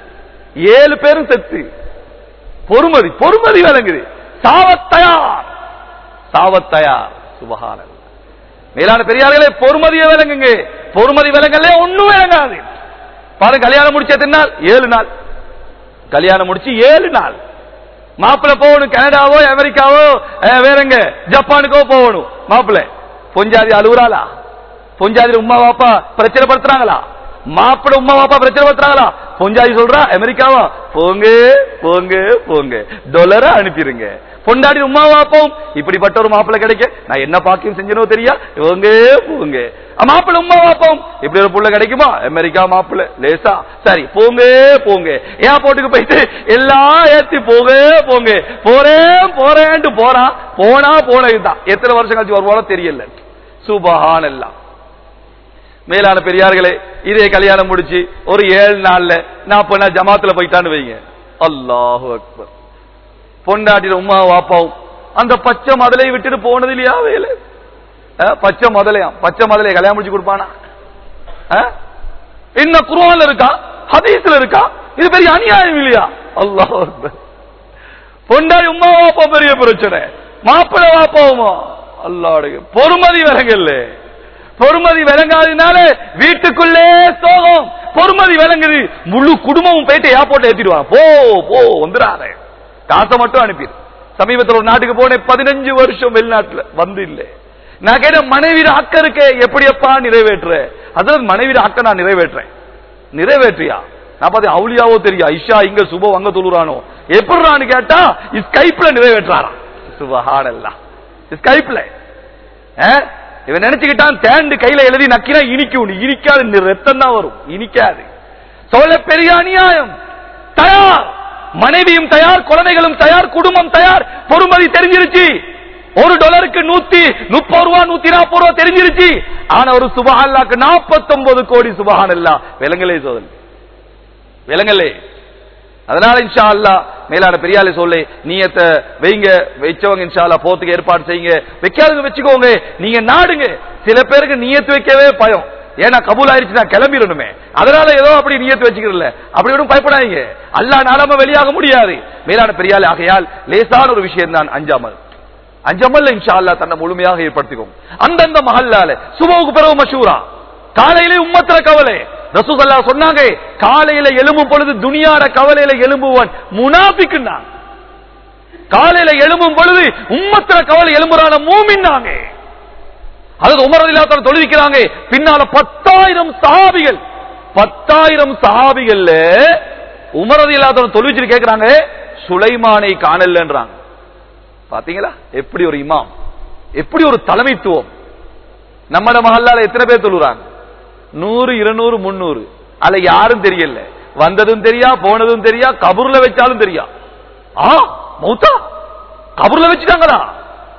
ஏழு பேரும் செத்து பொறுமதி பொறுமதி விளங்குது சாவத்தயார் சாவத்தயார் சுபகான மேலான பெரியார்களே பொறுமதியை விளங்குங்க பொறுமதி விளங்கல ஒண்ணும் விளங்காது பாருங்க கல்யாணம் முடிச்ச எத்தனை நாள் ஏழு நாள் கல்யாணம் முடிச்சு ஏழு நாள் மாப்பிள்ள போகணும் கனடாவோ அமெரிக்காவோ அஹ், வேறங்க ஜப்பானுக்கோ போகணும் மாப்பிள்ள பொஞ்சாதி அழுகுறாளா பொஞ்சாதி உமா வாப்பா பிரச்சனை படுத்துறாங்களா மாப்பிள்ள உமா வாப்பா பிரச்சனை படுத்துறாங்களா பொஞ்சாதி சொல்றா அமெரிக்காவா போங்க போங்க போங்க டொலரை அனுப்பிடுங்க பொண்டாடி உமா வாப்பாவும் இப்படிப்பட்ட ஒரு மாப்பிள்ளை கிடைக்க நான் என்ன பாக்கியம் செஞ்சனோ தெரியா போங்க போங்க மாப்பிள்ள உமா வாப்பாவும் இப்படி ஒரு புள்ள கிடைக்குமா அமெரிக்கா மாப்பிள்ள லேசா சரி போங்க போங்க ஏர்போர்ட்டுக்கு போயிட்டு எல்லாம் ஏத்தி போங்க போங்க போறேன் போறேன்ட்டு போறான் போனா போனதுதான் எத்தனை வருஷம் கழிச்சு வருவானோ தெரியல சுபஹான் எல்லாம் மேலான பெரியார்களே இதே கல்யாணம் முடிச்சு ஒரு ஏழு நாள்ல நான் இப்ப நான் ஜமாத்துல போயிட்டான்னு வைங்க அல்லாஹு அக்பர் பொண்டாட்டில உமா வாப்பாவும் அந்த பச்சை மதலை விட்டுட்டு போனது இல்லையா வேலை அஹ், பச்சை முதலையாம் பச்சை முதலைய கல்யாணம் முடிச்சு கொடுப்பானா அஹ்? என்ன குருவான்ல இருக்கா ஹதீஸ்ல இருக்கா இது பெரிய அநியாயம் இல்லையா அல்லாஹ் அக்பர் பொண்டாடி உமா வாப்பா பெரிய பிரச்சனை மாப்பிள்ளை வாப்பாவுமா அல்லாடைய பொறுமதி விலங்கல்ல பொறுமதி விளங்காதனால வீட்டுக்குள்ளே சோகம் பொறுமதி விளங்குது முழு குடும்பமும் போயிட்டு ஏர்போர்ட் ஏத்திடுவாங்க போ போ வந்துடாத காசை மட்டும் அனுப்பிடு சமீபத்தில் ஒரு நாட்டுக்கு போனேன் பதினஞ்சு வருஷம் வெளிநாட்டுல வந்து இல்லை நான் கேட்ட மனைவி அக்க இருக்கே எப்படியப்பா நிறைவேற்ற அதாவது மனைவி அக்க நான் நிறைவேற்றேன் நிறைவேற்றியா நான் பார்த்தேன் அவுளியாவோ தெரியா ஐஷா இங்க சுபம் அங்க தொழுறானோ எப்படிறான்னு கேட்டா ஸ்கைப்ல நிறைவேற்றாராம் சுபஹானல்லா ஸ்கைப்ல இவன் நினைச்சுக்கிட்டான் தேண்டு கையில எழுதி நக்கினா இனிக்கும் இனிக்காது இந்த ரத்தம் தான் வரும் இனிக்காது சொல்ல பெரிய அநியாயம் தயார் மனைவியும் தயார் குழந்தைகளும் தயார் குடும்பம் தயார் பொறுமதி தெரிஞ்சிருச்சு ஒரு டாலருக்கு நூத்தி முப்பது ரூபா நூத்தி நாற்பது ரூபா தெரிஞ்சிருச்சு ஆனா ஒரு சுபஹான்லாக்கு நாற்பத்தி ஒன்பது கோடி சுபஹான் இல்லா விலங்கலே சோதல் விலங்கலே அதனால இன்ஷா அல்லா மேலான பெரியாலே சொல்லு நீயத்தை வைங்க வச்சவங்க இன்ஷா அல்லா போத்துக்கு ஏற்பாடு செய்யுங்க வைக்காதவங்க வச்சுக்கோங்க நீங்க நாடுங்க சில பேருக்கு நீயத்து வைக்கவே பயம் ஏன்னா கபூல் ஆயிருச்சு நான் கிளம்பிடணுமே அதனால ஏதோ அப்படி நீயத்து வச்சுக்கிறல அப்படி ஒன்றும் பயப்படாதீங்க அல்லா நாடாம வெளியாக முடியாது மேலான பெரியாலே ஆகையால் லேசான ஒரு விஷயம் தான் அஞ்சாமல் அஞ்சமல்ல இன்ஷா அல்லா தன்னை முழுமையாக ஏற்படுத்திக்கும் அந்தந்த மஹல்லால சுபவுக்கு பிறகு மஷூரா காலையிலே உம்மத்திர கவலை ரசூசல்லா சொன்னாங்க காலையில எலும்பும் பொழுது துனியாட கவலையில எலும்புவான் முனாபிக்குன்னா காலையில எழும்பும் பொழுது உம்மத்திர கவலை எலும்புறான மூமின்னாங்க அதாவது உமரதில்லாத்தான தொழுவிக்கிறாங்க பின்னால பத்தாயிரம் சஹாபிகள் பத்தாயிரம் சஹாபிகள்ல உமரதில்லாத்தான தொழுவிச்சு கேட்கிறாங்க சுலைமானை காணலன்றாங்க பாத்தீங்களா எப்படி ஒரு இமாம் எப்படி ஒரு தலைமைத்துவம் நம்மட மஹல்லால எத்தனை பேர் தொழுறாங்க நூறு இருநூறு முன்னூறு அதுல யாரும் தெரியல வந்ததும் தெரியா போனதும் தெரியா கபூர்ல வச்சாலும் தெரியா ஆ மௌத்தா கபூர்ல வச்சுட்டாங்களா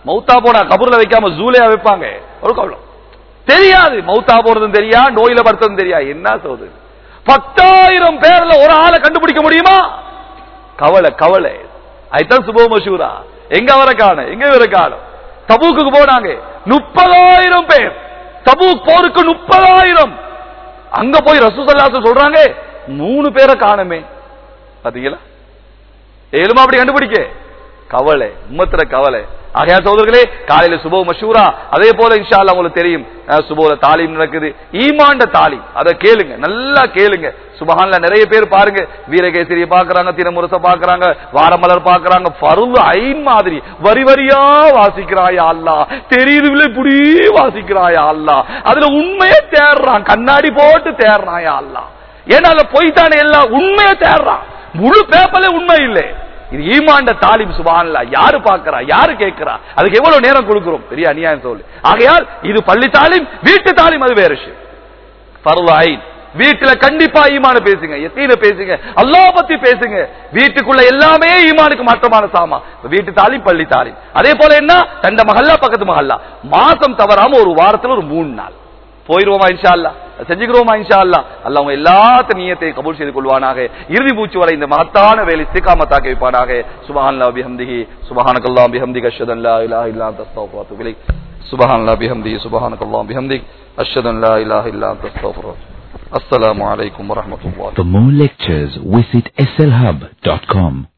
மௌத்தா போனா கபூர்ல வைக்காம ஜூலையா வைப்பாங்க ஒரு கவலை தெரியாது மௌத்தா போறதும் தெரியா நோயில படுத்ததும் தெரியா என்ன சொல்றது பத்தாயிரம் பேர்ல ஒரு ஆளை கண்டுபிடிக்க முடியுமா கவலை கவலை அதுதான் சுபோ மஷூரா எங்க வர காண எங்க வர காணும் தபூக்கு போனாங்க முப்பதாயிரம் பேர் தபூக் போருக்கு முப்பதாயிரம் அங்க போய் ரசூசல்லாசு சொல்றாங்க மூணு பேரை காணுமே பாத்தீங்களா ஏழுமா அப்படி கண்டுபிடிக்க கவலை உம்மத்துல கவலை ஆகையா சோதர்களே காலையில சுபோ மஷூரா அதே போல இன்ஷா அல்லாஹ் உங்களுக்கு தெரியும் அஹ், சுபோல தாலீம் நடக்குது ஈமாண்ட தாலீம் அதை கேளுங்க நல்லா கேளுங்க சுபஹான்ல நிறைய பேர் பாருங்க வீரகேசரிய பாக்குறாங்க தினமுரச பாக்குறாங்க வாரமலர் பாக்குறாங்க பருவ ஐன் மாதிரி வரி வரியா வாசிக்கிறாயா அல்லா தெரியுதுல இப்படி வாசிக்கிறாயா அல்லா அதுல உண்மையை தேடுறான் கண்ணாடி போட்டு தேடுறாயா அல்லா ஏன்னா அதுல போய்த்தானே எல்லாம் உண்மையை தேடுறான் முழு பேப்பர்ல உண்மை இல்லை இது ஈமாண்ட தாலிம் சுபான்ல யாரு பாக்குறா யாரு கேட்கிறா அதுக்கு எவ்வளவு நேரம் கொடுக்கிறோம் பெரிய அநியாயம் சொல்லு ஆகையால் இது பள்ளி தாலிம் வீட்டு தாலிம் அது வேற விஷயம் பருவ ஐன் வீட்டுல கண்டிப்பா ஈமான பேசுங்க எத்தீன பேசுங்க அல்லாஹ் பத்தி பேசுங்க வீட்டுக்குள்ள எல்லாமே ஈமானுக்கு மாற்றமான சாமா வீட்டு தாலிம் பள்ளி தாலிம் அதே போல என்ன தண்ட மகல்லா பக்கத்து மகல்லா மாசம் தவறாம ஒரு வாரத்துல ஒரு மூணு நாள் போயிருவோமா இன்ஷா அல்லா செஞ்சுக்கிறோமா இன்ஷா அல்லா அல்ல அவங்க எல்லாத்த நீயத்தையும் கபூல் செய்து கொள்வானாக இறுதி மூச்சு வரை இந்த மகத்தான வேலை இஸ்திகாமத்தாக்கி வைப்பானாக சுபஹான் பிஹம்திஹி சுபஹானக்கல்லாம் பிஹம்திக அஷ்ஹது லா இலாஹ இல்லா அன்த அஸ்தக்ஃபிருக வ அத்தூபு இலைக் சுபஹான் பிஹம்திஹி சுபஹானக்கல்லாம் பிஹம்திக் அஷ்ஹது லா இலாஹ இல்லா அன்த அஸ்தக்ஃபிருக அஸ்ஸலாமு அலைக்கும் வரஹ்மத்துல்லாஹி For more lectures, visit slhub.com.